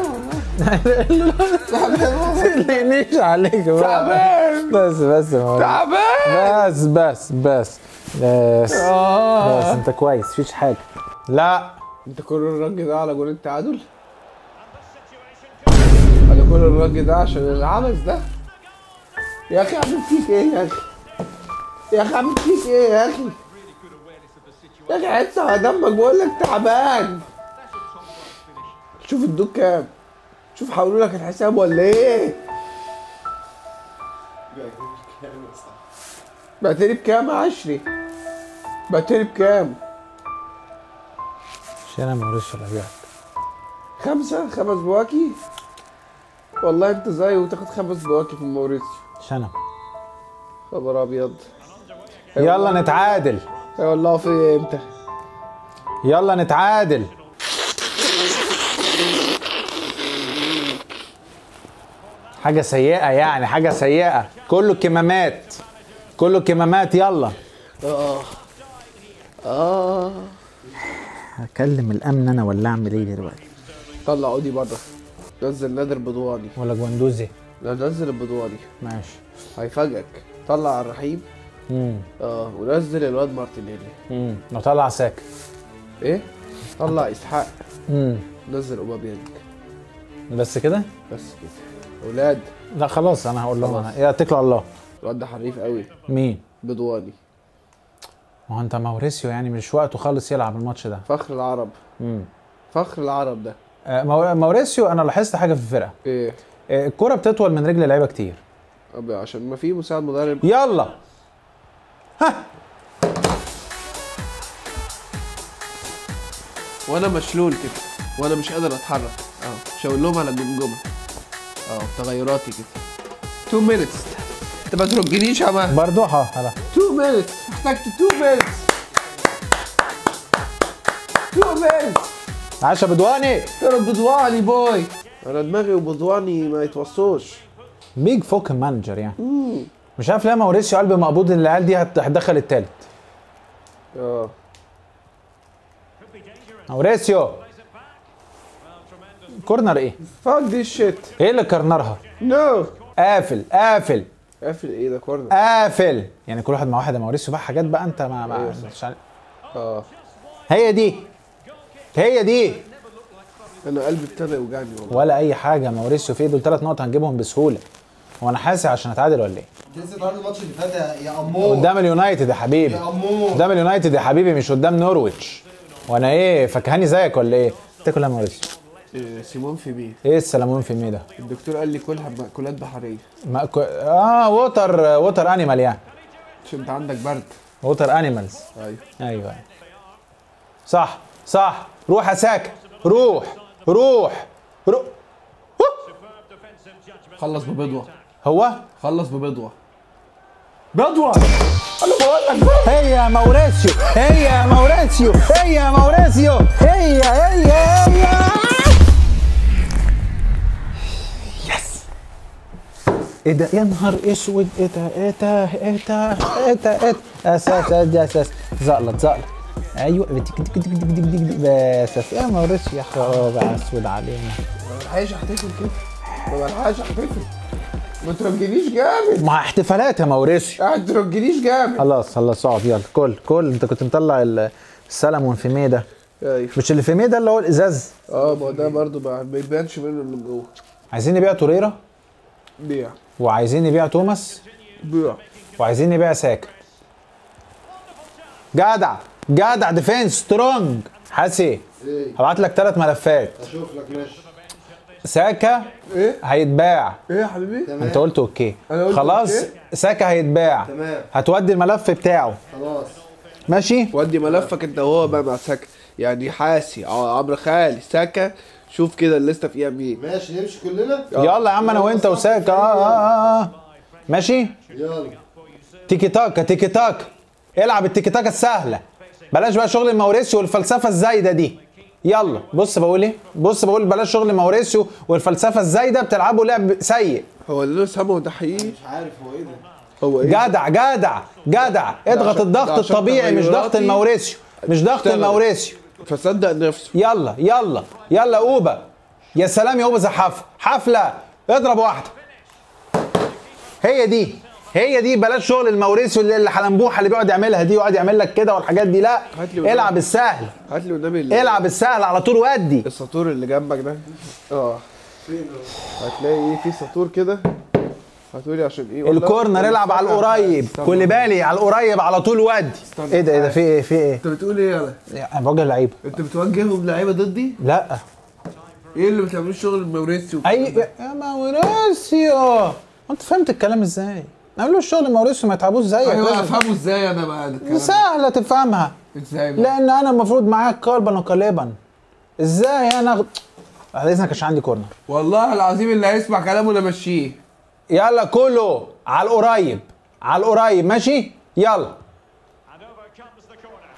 تقلقنيش عليك بقى تعبان. بس بس يا موريسيو. تعبان بس بس بس بس اه بس انت كويس مفيش حاجه لا انت كل الرج ده على جول التعادل على كل الرج ده عشان العبث ده يا اخي عامل فيك ايه يا اخي يا اخي عامل فيك ايه يا اخي يا اخي حس على دمك بقول لك تعبان شوف الدوك كام شوف حولوا لك الحساب ولا ايه بعتني بكام يا عشري بعتني بكام مش انا موريسيو اللي هبيعك خمسة خمس بواكي والله انت زي وتاخد خمس بواكي في الموريسيو مش انا خبر ابيض يلا نتعادل والله في ايه انت يلا نتعادل حاجة سيئة يعني حاجة سيئة كله كمامات كله كمامات يلا اه اه هكلم الامن انا ولا اعمل ايه دلوقتي طلع اودي بره نزل نادر بدواني ولا جوندوزي لا نزل البدواني ماشي هيفاجئك طلع الرحيم امم اه ونزل الواد مارتينيلي امم وطلع ساك ايه طلع اسحاق امم نزل اوباميانج بس كده بس كده اولاد لا خلاص انا هقول لهم خلاص. انا يا اتكلوا على الله الواد ده حريف قوي مين بدواني ما هو انت ماوريسيو يعني مش وقته خالص يلعب الماتش ده فخر العرب امم فخر العرب ده آه، مو- ماوريسيو انا لاحظت حاجه في الفرقه ايه آه، الكرة بتطول من رجل اللعيبه كتير أب- عشان ما في مساعد مدرب يلا وانا مشلول كده وانا مش قادر اتحرك اه شاور لهم على الجمجمه اه تغيراتي كده 2 مينتس انت ما ترجنيش يا مان برضو ها هلا 2 مينتس احتجت 2 مينتس 2 مينتس عاشا بدواني ترى بدواني بوي انا دماغي وبدواني ما يتوصوش بيج فوك مانجر يعني مش عارف ليه ماوريسيو قلب مقبوض ان العيال دي هت- هتدخل التالت اه ماوريسيو كورنر ايه؟ فاك دي شيت ايه اللي كرنرها؟ نو قافل قافل قافل ايه ده كورنر قافل يعني كل واحد مع واحد يا ماوريسيو بقى حاجات بقى انت ما, ما أيوة مش عارف. اه هي دي هي دي انا قلبي ابتدى يوجعني والله ولا اي حاجه ماوريسيو في دول ثلاث نقط هنجيبهم بسهوله هو انا حاسس عشان اتعادل ولا ايه؟ لسه اتعادل الماتش اللي فات يا- يا امور قدام اليونايتد يا حبيبي يا امور قدام اليونايتد يا حبيبي مش قدام نورويتش وانا ايه فكهاني زيك ولا ايه؟ تاكل يا ماوريسيو إيه سيمون في بيه ايه السلمون في المية ده؟ الدكتور قال لي كلها مأكولات بحريه مأكو... اه ووتر ووتر انيمال يعني عشان انت عندك برد ووتر انيمالز ايوه ايوه أيوة. صح صح روح يا ساكا روح روح روح خلص ببضوه هو خلص ببضوه بضوه هي يا موريسيو هي يا موريسيو هي يا موريسيو هي هي هي يس ايه ده يا نهار اسود ايه ده ايه ده ايه ده ايه ده ايه ده اساس اساس زقلط زقلط ايوه ديك ديك ديك ديك ديك ديك بس بس يا موريسيو يا خراب اسود علينا ما بلحقش احتفل كده ما بلحقش احتفل ما ترجليش جامد مع احتفالات يا موريسيو ما ترجليش جامد خلاص خلاص اقعد يلا كل كل انت كنت مطلع ال- السلمون في ميه ده ايوه مش اللي في ميه ده اللي هو الازاز اه ما هو ده برضه ما ما يبانش منه اللي جوه عايزين نبيع توريرا بيع وعايزين نبيع توماس بيع وعايزين نبيع ساكا جدع جدع ديفينس سترونج حاسي ايه هبعت لك ثلاث ملفات اشوف لك ماشي ساكا ايه هيتباع ايه يا حبيبي تمام انت قلت اوكي أنا قلت خلاص أوكي. ساكا هيتباع تمام هتودي الملف بتاعه خلاص ماشي ودي ملفك انت وهو بقى مع ساكا يعني حاسي اه عمرو خالي ساكا شوف كده الليسته فيها مين ماشي نمشي كلنا يلا يا عم انا وانت وساكا اه اه اه اه ماشي يلا تيكي تاكا تيكي تاكا العب التيكي تاكا السهله بلاش بقى شغل الموريسيو والفلسفه الزايده دي يلا بص بقول ايه بص بقول بلاش شغل موريسيو والفلسفه الزايده بتلعبوا لعب سيء هو اللي انا سامعه ده حقيقي مش عارف هو ايه ده هو ايه جدع جدع جدع اضغط عشان- الضغط ده عشان الطبيعي مش ضغط تغيراتي الموريسيو مش ضغط اشتغل. الموريسيو فصدق نفسه يلا يلا يلا اوبا يا سلام يا اوبا زحافه حفله اضرب واحده هي دي هي دي بلاش شغل الموريسيو اللي اللي حلنبوحه اللي بيقعد يعملها دي ويقعد يعمل لك كده والحاجات دي لا هات لي قدام. العب السهل هات لي قدامي ال- العب السهل على طول ودي السطور اللي جنبك ده اه هتلاقي ايه في سطور كده هتقولي عشان ايه ولا- الكورنر العب على القريب استنى. كل بالي على القريب على طول ودي ايه ده ايه ده في ايه في ايه انت بتقول ايه يالا انا بوجه لعيبه انت بتوجههم لعيبه ضدي لا ايه اللي بتعملوش شغل الموريسيو اي يا موريسيو انت فهمت الكلام ازاي نعملوا الشغل موريسيو ما يتعبوش زيك ايوه لازم- افهمه ازاي انا بقى الكلام ده؟ سهله تفهمها ازاي بقى؟ لان انا المفروض معاك قلبا وقالبا ازاي انا أغ- بعد اذنك عشان عندي كورنر والله العظيم اللي هيسمع كلامه انا مشيه يلا كله على القريب على القريب ماشي يلا And over comes the corner.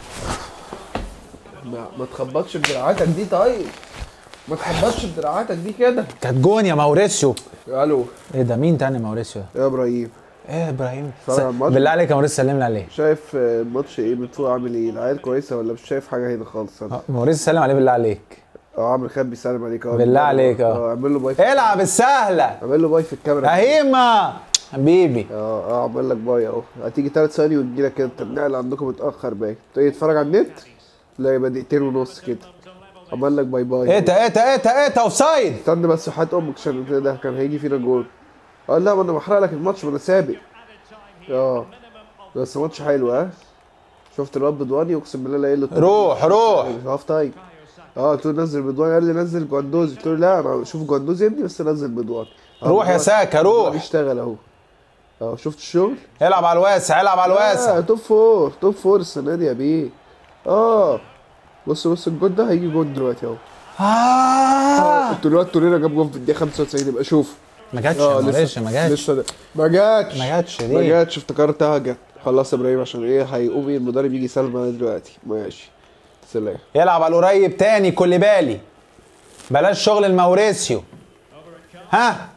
ما, ما تخبطش بدراعاتك دي طيب ما تخبطش بدراعاتك دي كده كانت جون يا موريسيو الو ايه ده مين تاني موريسيو ده؟ يا ابراهيم ايه يا ابراهيم اتفرج على الماتش. بالله عليك يا موريس سلم لي عليه شايف آه، الماتش ايه بتفوق عامل ايه العيال كويسه ولا مش شايف حاجه هنا خالص انا آه، موريس سلم عليه بالله عليك اه عامل خاب بيسلم عليك اه بالله عليك، اه. اه اعمل له باي في العب السهله اعمل له باي في الكاميرا اهيما حبيبي اه اه عمل لك باي اهو هتيجي ثلاث ثواني وتجي لك كده النقل عندكم متاخر باين تيجي تتفرج على النت لا يبقى دقيقتين ونص كده عمل لك باي باي ايه تا ايه تا ايه تا ايه تا اوفسايد استنى بس وحياة امك عشان ده كان هيجي فينا جول اه لا ما انا بحرق لك الماتش ما انا سابق اه بس ماتش حلو ها شفت الواد بدواني اقسم بالله لا له روح روح هاف تايم اه قلت له نزل بدواني قال لي نزل جواندوزي قلت له لا انا شوف جواندوزي يا ابني بس نزل بدواني آه، روح يا بدواني- ساكا بدواني روح اشتغل اهو اه شفت الشغل العب على الواسع العب على آه الواسع توب فور توب فور السنه دي يا بيه اه بص بص الجول ده هيجي جول دلوقتي اهو آه. قلت له الواد توريرا جاب جول في الدقيقه 95 يبقى شوف ما جاتش اه يا موريس ما جاتش لسه ده. ما جاتش ما جاتش ما دي جاتش افتكرتها جت خلاص يا ابراهيم عشان ايه هيقوم ايه المدرب يجي يسلم معانا دلوقتي ماشي سلام يلعب على القريب تاني كل بالي بلاش شغل الموريسيو ها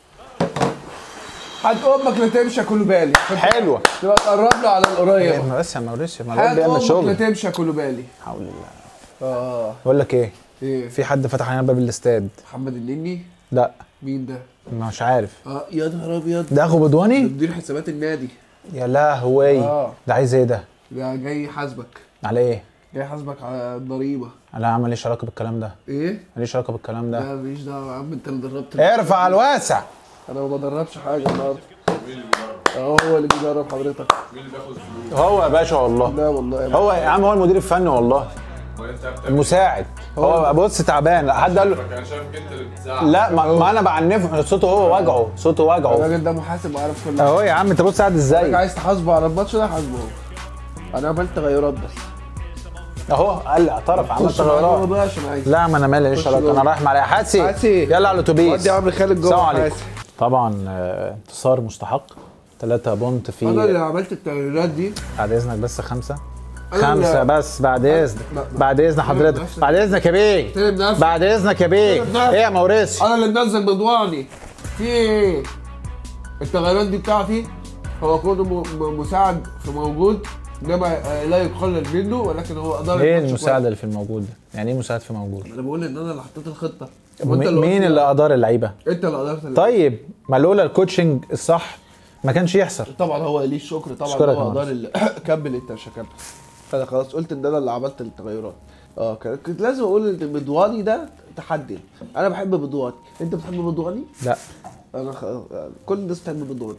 حد امك لا تمشي كله بالي حلوه تبقى تقرب له على القريب بس يا موريسيو ما الواد حد بيعمل امك لا شغل تمشي كله بالي حول الله اه بقول لك ايه ايه في حد فتح علينا باب الاستاد محمد النني لا مين ده؟ مش عارف اه يا نهار ابيض ده اخو بدواني مدير حسابات النادي يا لهوي اه ده عايز ايه ده ده جاي يحاسبك على ايه جاي يحاسبك على الضريبه لا عمل ايش علاقه بالكلام ده ايه؟ ماليش علاقه بالكلام ده لا ماليش دعوه يا عم انت اللي دربت ارفع على الواسع انا ما بدربش حاجه النهارده اه هو اللي بيدرب حضرتك هو يا باشا والله لا والله يا هو يا عم هو المدير الفني والله المساعد هو بص تعبان حد قال له انا شايفك انت اللي بتزعق لا ما, ما انا بعنفه صوته هو وجعه صوته وجعه الراجل ده محاسب وعارف كل حاجه اهو يا عم انت بص قاعد حضرتك ازاي عايز تحاسبه على الماتش ده حاسبه هو انا عملت تغيرات بس اهو قال لي اعترف عملت خش معايا جوه غلط بقى عشان عايز لا ما انا مالي ايش خش علاقه جوه. انا رايح مع حاسي حاسي. يلا على الاتوبيس ودي عمرو خالد جوه السلام عليكم حاسي. طبعا آه، انتصار مستحق 3 بونت انا اللي في عملت التغييرات دي بعد اذنك بس خمسه أنا خمسه اللي- بس بعد اذنك لا، لا. بعد اذن حضرتك نفسك. بعد اذنك يا بيه احترم نفسك. بعد اذنك يا بيه احترم نفسك. ايه يا موريسيو انا اللي منزل بدواني في ايه التغيرات دي بتاعتي هو كونه م- م- مساعد في موجود انما آه، لا يقلل منه ولكن هو ادار ايه الماتش المساعده اللي في الموجود ده يعني ايه مساعد في موجود كويس. انا بقول ان انا اللي حطيت الخطه وانت مين مين قلت- اللي ادار اللعيبه انت اللي قدرت اللي- طيب ما لولا الكوتشنج الصح ما كانش يحصل طبعا هو ليه الشكر طبعا أشكرك يا هو ادار مهندس. ال- كمل انت مش هكمل انا خلاص قلت ان انا اللي عملت التغيرات اه كان- كنت لازم اقول ان بدواني ده تحدي انا بحب بدواني انت بتحب بدواني لا انا خ... كل الناس بتحب بدواني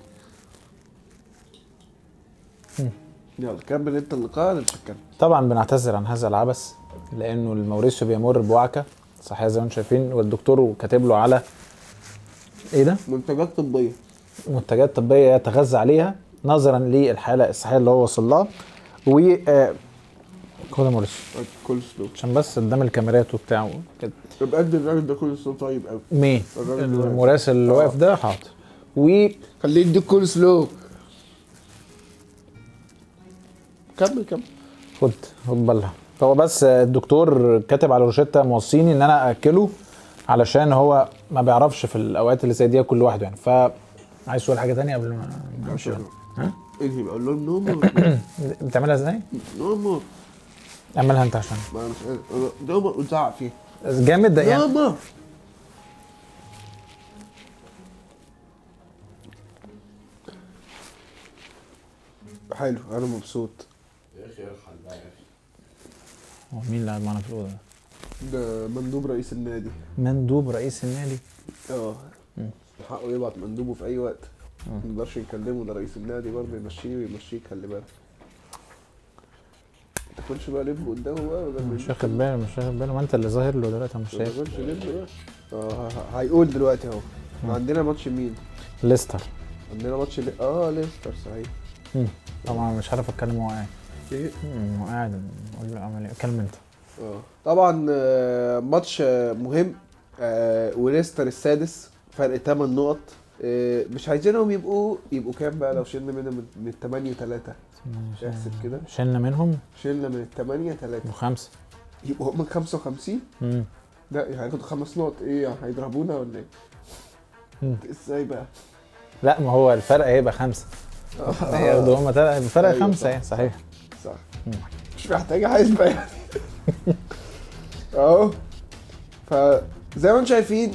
يلا كمل انت اللقاء انا مش هكمل طبعا بنعتذر عن هذا العبث لانه الموريسيو بيمر بوعكه صحيح زي ما انتم شايفين والدكتور كاتب له على ايه ده منتجات طبيه منتجات طبيه يتغذى عليها نظرا للحاله الصحيه اللي هو وصل لها و آه، خد يا موريسيو كل سلوك عشان بس قدام الكاميرات وبتاع كده يبقى قد الراجل ده كل سلوك طيب قوي مين الراجل اللي واقف. المراسل اللي واقف ده حاضر و خليه يديك كل سلوك كمل كمل خد خد بالها هو بس الدكتور كاتب على روشته موصيني ان انا اكله علشان هو ما بيعرفش في الاوقات اللي زي دي كل لوحده يعني ف عايز تقول حاجه تانية قبل ما نمشي ها انهي بقول لهم نومر بتعملها ازاي؟ نومر اعملها انت عشان ما أنا مش قادر نومر وزعق فيه جامد ده يعني نومر حلو انا مبسوط يا اخي ارحل بقى يا اخي هو مين اللي قاعد معانا في الاوضه ده؟ ده مندوب رئيس النادي مندوب رئيس النادي اه حقه يبعت مندوبه في اي وقت ما نقدرش نكلمه ده رئيس النادي برضه يمشيني ويمشيك خلي بالك ما تاكلش بقى لب قدامه بقى ولا مش واخد باله مش واخد باله ما انت اللي ظاهر له دلوقتي أنا مش ما شايف تاكلش لب بقى اه ه- ه- هيقول دلوقتي اهو عندنا ماتش مين؟ ليستر عندنا ماتش لي... اه ليستر صحيح مم. طبعا مش عارف اتكلم وهو قاعد ايه مم، هو قاعد اقول له اعمل ايه اتكلم انت اه طبعا آه، ماتش آه، مهم آه، وليستر السادس فرق 8 نقط آه، مش عايزينهم يبقوا يبقوا كام بقى لو شلنا منهم من- من 8 3 احسب كده شلنا منهم شلنا من 8 3 وخمسه يبقوا هم 55 مم. لا هياخدوا خمس نقط ايه هيضربونا ولا ايه؟ مم. ازاي بقى؟ لا ما هو الفرق هيبقى خمسه هياخدوا هم تلاتة هيبقى فرق أيوة، خمسه صح. يعني صحيح صح مش محتاجة حسبة يعني اهو فزي ما انتم شايفين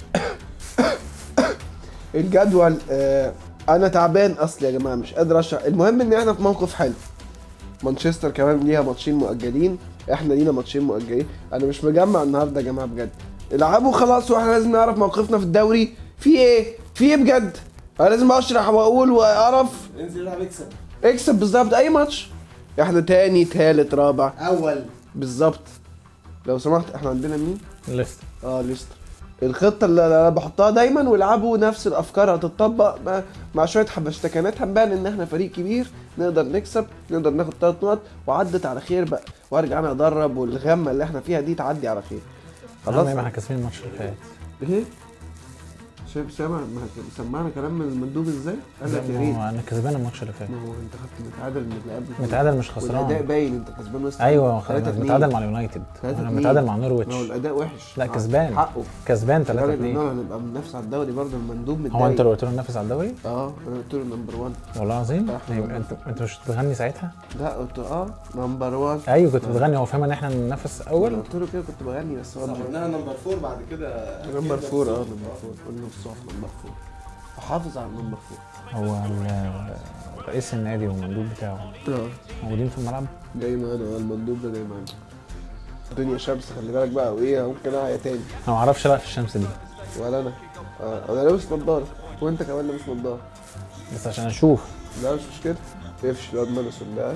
الجدول آه انا تعبان اصلي يا جماعه مش قادر اشرح المهم ان احنا في موقف حلو مانشستر كمان ليها ماتشين مؤجلين احنا لينا ماتشين مؤجلين انا مش مجمع النهارده يا جماعه بجد العبوا خلاص واحنا لازم نعرف موقفنا في الدوري في ايه في ايه بجد انا لازم اشرح واقول واعرف انزل العب اكسب اكسب بالظبط اي ماتش احنا تاني تالت رابع اول بالظبط لو سمحت احنا عندنا مين؟ لسه اه ليستر الخطه اللي انا بحطها دايما والعبوا نفس الافكار هتطبق مع, مع شويه حبشتكنات هنبان ان احنا فريق كبير نقدر نكسب نقدر ناخد ثلاث نقط وعدت على خير بقى وارجع انا ادرب والغمه اللي احنا فيها دي تعدي على خير خلاص خلاص ما احنا كاسبين الماتش اللي فات ايه شايف سامع ما سمعنا كلام من المندوب ازاي؟ قال لك يا ريت ما هو انا كسبان الماتش اللي فات ما هو انت خدت متعادل من اللي قبل متعادل مش والاداء خسران باين انت كسبان وسط ايوه تلاتة اتنين. متعادل مع اليونايتد تلاتة انا اتنين. متعادل مع ما هو نورويتش الاداء وحش لا كسبان حقه كسبان 3 3 2 2 هنبقى بننافس على الدوري برضه المندوب متضايق هو انت اللي قلت له ننافس على الدوري اه انا قلت له نمبر 1 والله العظيم احنا يبقى انت انت مش بتغني ساعتها لا قلت له اه نمبر 1 ايوه كنت بتغني هو فاهم ان احنا ننافس انا اول قلت له كده كنت بغني بس هو مش- عملناها نمبر فور بعد كده نمبر 4 اه نمبر 4 قلنا في الصف نمبر 4 وحافظ على النمبر 4 هو ال- رئيس النادي والمندوب بتاعه اه موجودين في الملعب جاي معانا اه المندوب ده جاي معانا الدنيا شمس خلي بالك بقى وايه ممكن اعيا تاني انا ما اعرفش العب في الشمس دي ولا انا اه انا لابس نضاره وانت كمان لابس نضاره بس عشان اشوف لا مش مشكله يفش الواد مانسون ده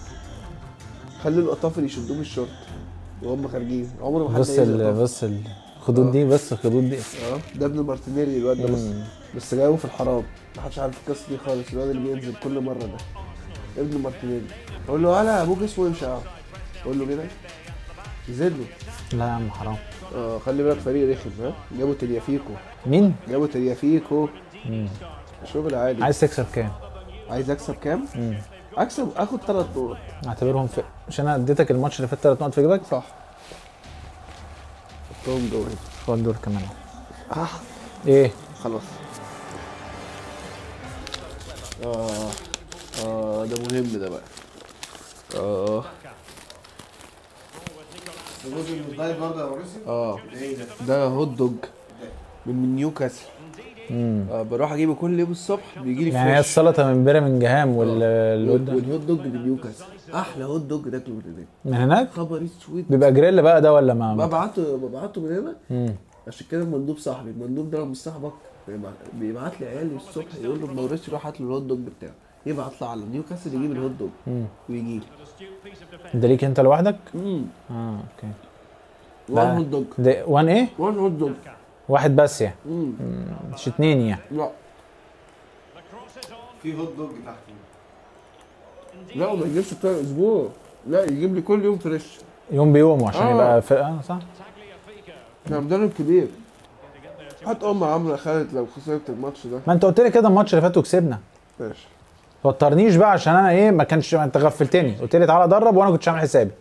خلي القطافل يشدوه من الشورت وهم خارجين عمره ما حد بص هينزل ال- قطافل. بص الخدود دي بص الخدود دي اه ده ابن مارتينيلي الواد ده بس مم. بس جايبه في الحرام محدش عارف القصه دي خالص الواد اللي بينزل كل مره ده ابن مارتينيلي اقول له هلا ابوك اسمه امشي اه اقول له كده يزيد له لا يا عم حرام اه خلي بالك فريق رخم ها جابوا تريافيكو مين؟ جابوا تريافيكو مم. شغل عالي عايز تكسب كام؟ عايز اكسب كام؟ مم. اكسب اخد ثلاث نقط اعتبرهم في مش انا اديتك الماتش اللي فات ثلاث نقط في جيبك؟ صح حطهم جوه هنا. خد دول كمان اه ايه؟ خلاص اه اه ده مهم ده بقى اه الجزء من الدايت برضه يا موريسي اه ايه ده؟ ده هوت دوج من من نيوكاسل مم. آه بروح اجيبه كل يوم الصبح بيجي لي يعني هي فريش السلطه من بيرمنجهام وال والهوت دوج من نيوكاسل احلى هوت دوج تاكله من هناك من هناك خبر اسود بيبقى جريل بقى ده ولا ما ببعته ببعته من هنا مم. عشان كده المندوب صاحبي المندوب ده لو مش صاحبك بيبعت- بيبعت لي عيالي الصبح يقول له موريسي روح هات له الهوت دوج بتاعه يبعت له على نيوكاسل يجيب الهوت دوج مم. ويجي لي ده ليك انت لوحدك؟ امم اه اوكي وان لا. هوت دوج ده وان ايه؟ وان هوت دوج واحد بس يعني امم مش اتنين يعني لا في هوت دوج تحت لا ما يجيبش بتاع اسبوع لا يجيب لي كل يوم فريش يوم بيومه عشان آه. يبقى في... اه صح احنا مدرب كبير حتى ام عمرو خالد لو خسرت الماتش ده ما انت قلت لي كده الماتش اللي فات وكسبنا ماشي توترنيش بقى عشان انا ايه ما كانش انت غفلتني قلت لي تعالى درب وانا كنتش عامل حسابي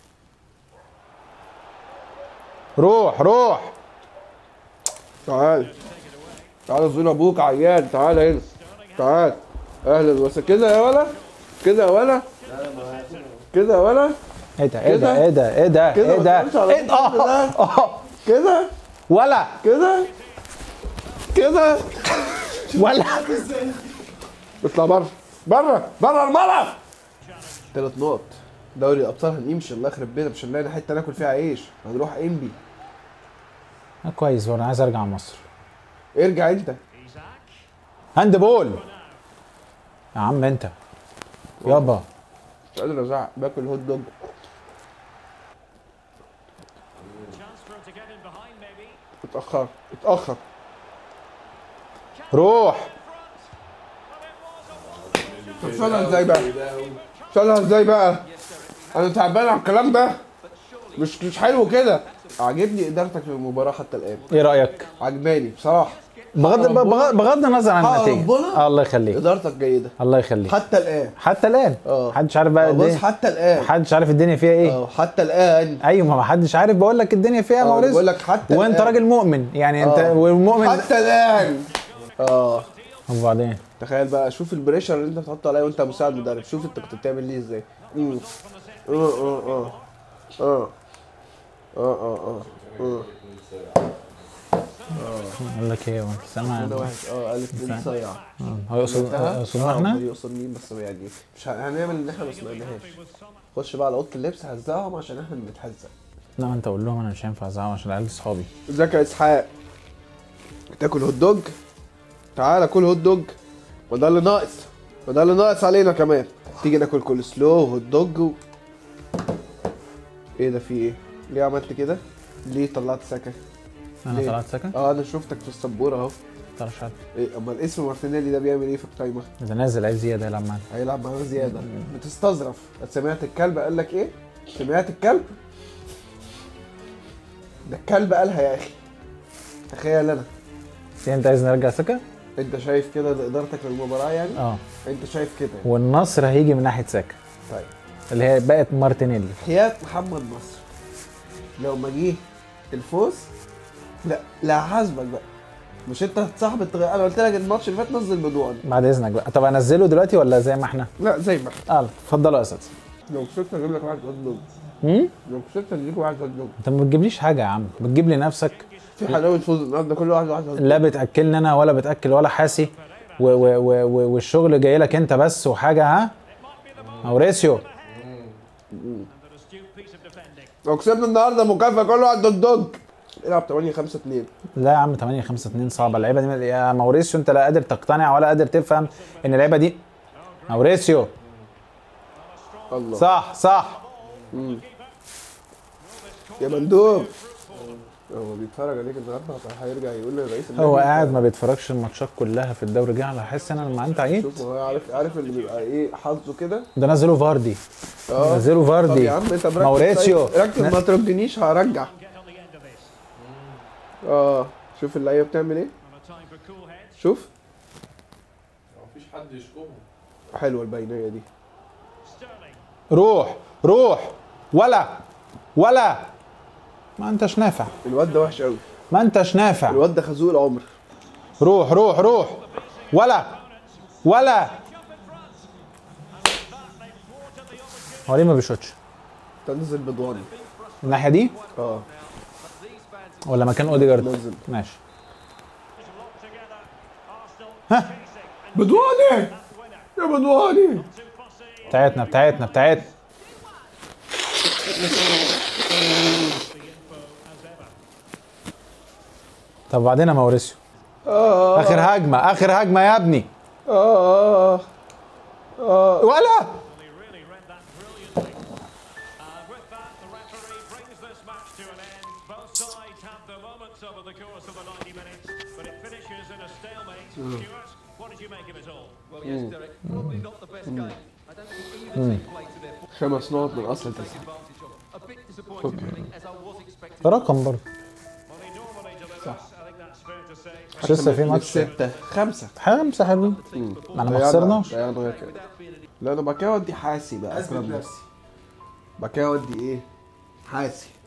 روح روح تعال تعال زور ابوك عيان تعال هنا تعال اهلا وسهلا كده يا ولا كده يا ولا كده يا ولا ايه ده ايه كده؟ ده ايه ده ايه ده كده ايه ما ده تقولش على ايه ده آه، آه. كده ولا كده كده ولا اطلع بره بره بره الملعب ثلاث نقط دوري الابطال هنمشي الله يخرب بيتنا مش هنلاقي حته ناكل فيها عيش هنروح انبي آه، كويس وانا عايز ارجع مصر ارجع انت هاند بول يا عم انت يابا مش قادر ازعق باكل هوت دوج Chance for him to get in behind, maybe. اتاخر اتاخر روح طب شالها ازاي بقى شالها ازاي بقى انا تعبان على الكلام ده مش مش حلو كده عاجبني ادارتك في المباراه حتى الان ايه رايك عجباني بصراحه بغض بغض, بغض النظر عن حق النتيجه ربنا. آه، الله يخليك ادارتك جيده الله يخليك حتى الان حتى الان اه. محدش عارف بقى آه، بص الدنيا حتى الان محدش عارف الدنيا فيها ايه اه حتى الان ايوه ما محدش عارف بقول لك الدنيا فيها اه، موريس بقول لك حتى وانت الآن. راجل مؤمن يعني انت اه. والمؤمن حتى الان اه وبعدين تخيل بقى شوف البريشر اللي انت بتحطه عليا وانت مساعد مدرب شوف انت كنت بتعمل ليه ازاي مم. اه اه اه اه اه اه اه قال لك ايه وانت سامع انا وحش اه الف اتنين صيع آه، هو يقصد يقصد آه، احنا هو يقصد مين بس يعني مش ه- هنعمل ان احنا ما سمعناهاش خش بقى على اوضه اللبس هزقهم عشان احنا بنتهزق لا ما انت قول لهم انا مش هينفع ازعهم عشان العيال اصحابي ازيك يا اسحاق تاكل هوت دوج تعالى كل هوت دوج وده اللي ناقص وده اللي ناقص علينا كمان تيجي ناكل كول سلو وهوت دوج و... ايه ده في ايه ليه عملت كده ليه طلعت سكه انا ليه؟ طلعت سكن اه انا شفتك في السبوره اهو طلعش حد ايه امال اسم مارتينيلي ده بيعمل ايه في القايمه ده نازل عيب زياده يلعب معانا هيلعب معانا زياده بتستظرف سمعت الكلب قال لك ايه سمعت الكلب ده الكلب قالها يا اخي تخيل انا إيه، انت عايز نرجع سكه انت شايف كده ده ادارتك للمباراه يعني اه انت شايف كده والنصر هيجي من ناحيه سكه طيب اللي هي بقت مارتينيلي حياة محمد نصر لو ما جه الفوز لا لا حاسبك بقى مش انت صاحب التغيير انا قلت لك الماتش اللي فات نزل بدون بعد اذنك بقى طب انزله دلوقتي ولا زي ما احنا لا زي ما احنا اه اتفضلوا يا اساتذه لو كسبت اجيب لك واحد هوت دوج امم لو كسبت اديك واحد هوت دوج انت ما بتجيبليش حاجه يا عم بتجيب لي نفسك في حلاوه فوز النهارده كل واحد واحد هوت دوج لا بتاكلني انا ولا بتاكل ولا حاسي و و و و والشغل جاي لك انت بس وحاجه ها موريسيو Under astute piece of defending. لو كسبنا النهارده مكافاه كل واحد هوت دوج العب 8 5 2 لا يا عم 8 5 2 صعبه اللعيبه دي يا موريسيو انت لا قادر تقتنع ولا قادر تفهم ان اللعيبه دي موريسيو الله صح صح يا مندوب هو بيتفرج عليك النهارده هيرجع يقول لرئيس النادي هو أنت- قاعد ما بيتفرجش الماتشات كلها في الدوري جه على حس انا لما انت عيد شوف هو عارف عارف اللي بيبقى ايه حظه كده ده نزلوا فاردي اه نزلوا طب فاردي يا عم انت مركز موريسيو. طيب. ركز ما ترجنيش هرجع Get on the end of this. اه شوف اللعيبه بتعمل ايه On a time for cool heads. شوف مفيش حد يشكوهم حلوه البينيه دي Sterling. روح روح ولا ولا ما انتش نافع الواد ده وحش قوي ما انتش نافع الواد ده خازوق العمر روح روح روح ولا ولا هو ليه ما بيشوتش تنزل بدواني الناحيه دي اه ولا مكان اوديجارد نزل ماشي Locked together. Arsenal ها chasing. بدواني يا بدواني Too fussy. بتاعتنا بتاعتنا بتاعتنا طب بعدين يا موريسيو اه اخر هجمه اخر هجمه يا ابني اه اه اه ولا He really read that brilliantly. And with that, the referee brings this match to an end. Both sides have their moments over the course of the 90 minutes, but it finishes in a stalemate. Stuart, what did you make of it all? Well, yes, Derek, probably not the best game. I don't think either team played to their full خمس نقط من اصل تسعه advantage of. A bit disappointing, really, as I was expecting. رقم برضه Well, he normally delivers. I think that's fair to say. مش لسه في مش ماتش ستة خمسة خمسة حلوين ما انا ما ضيعنا- خسرناش ضيعنا غير كده لا انا بعد كده اودي حاسي بقى اكرم نفسي بعد كده اودي ايه حاسي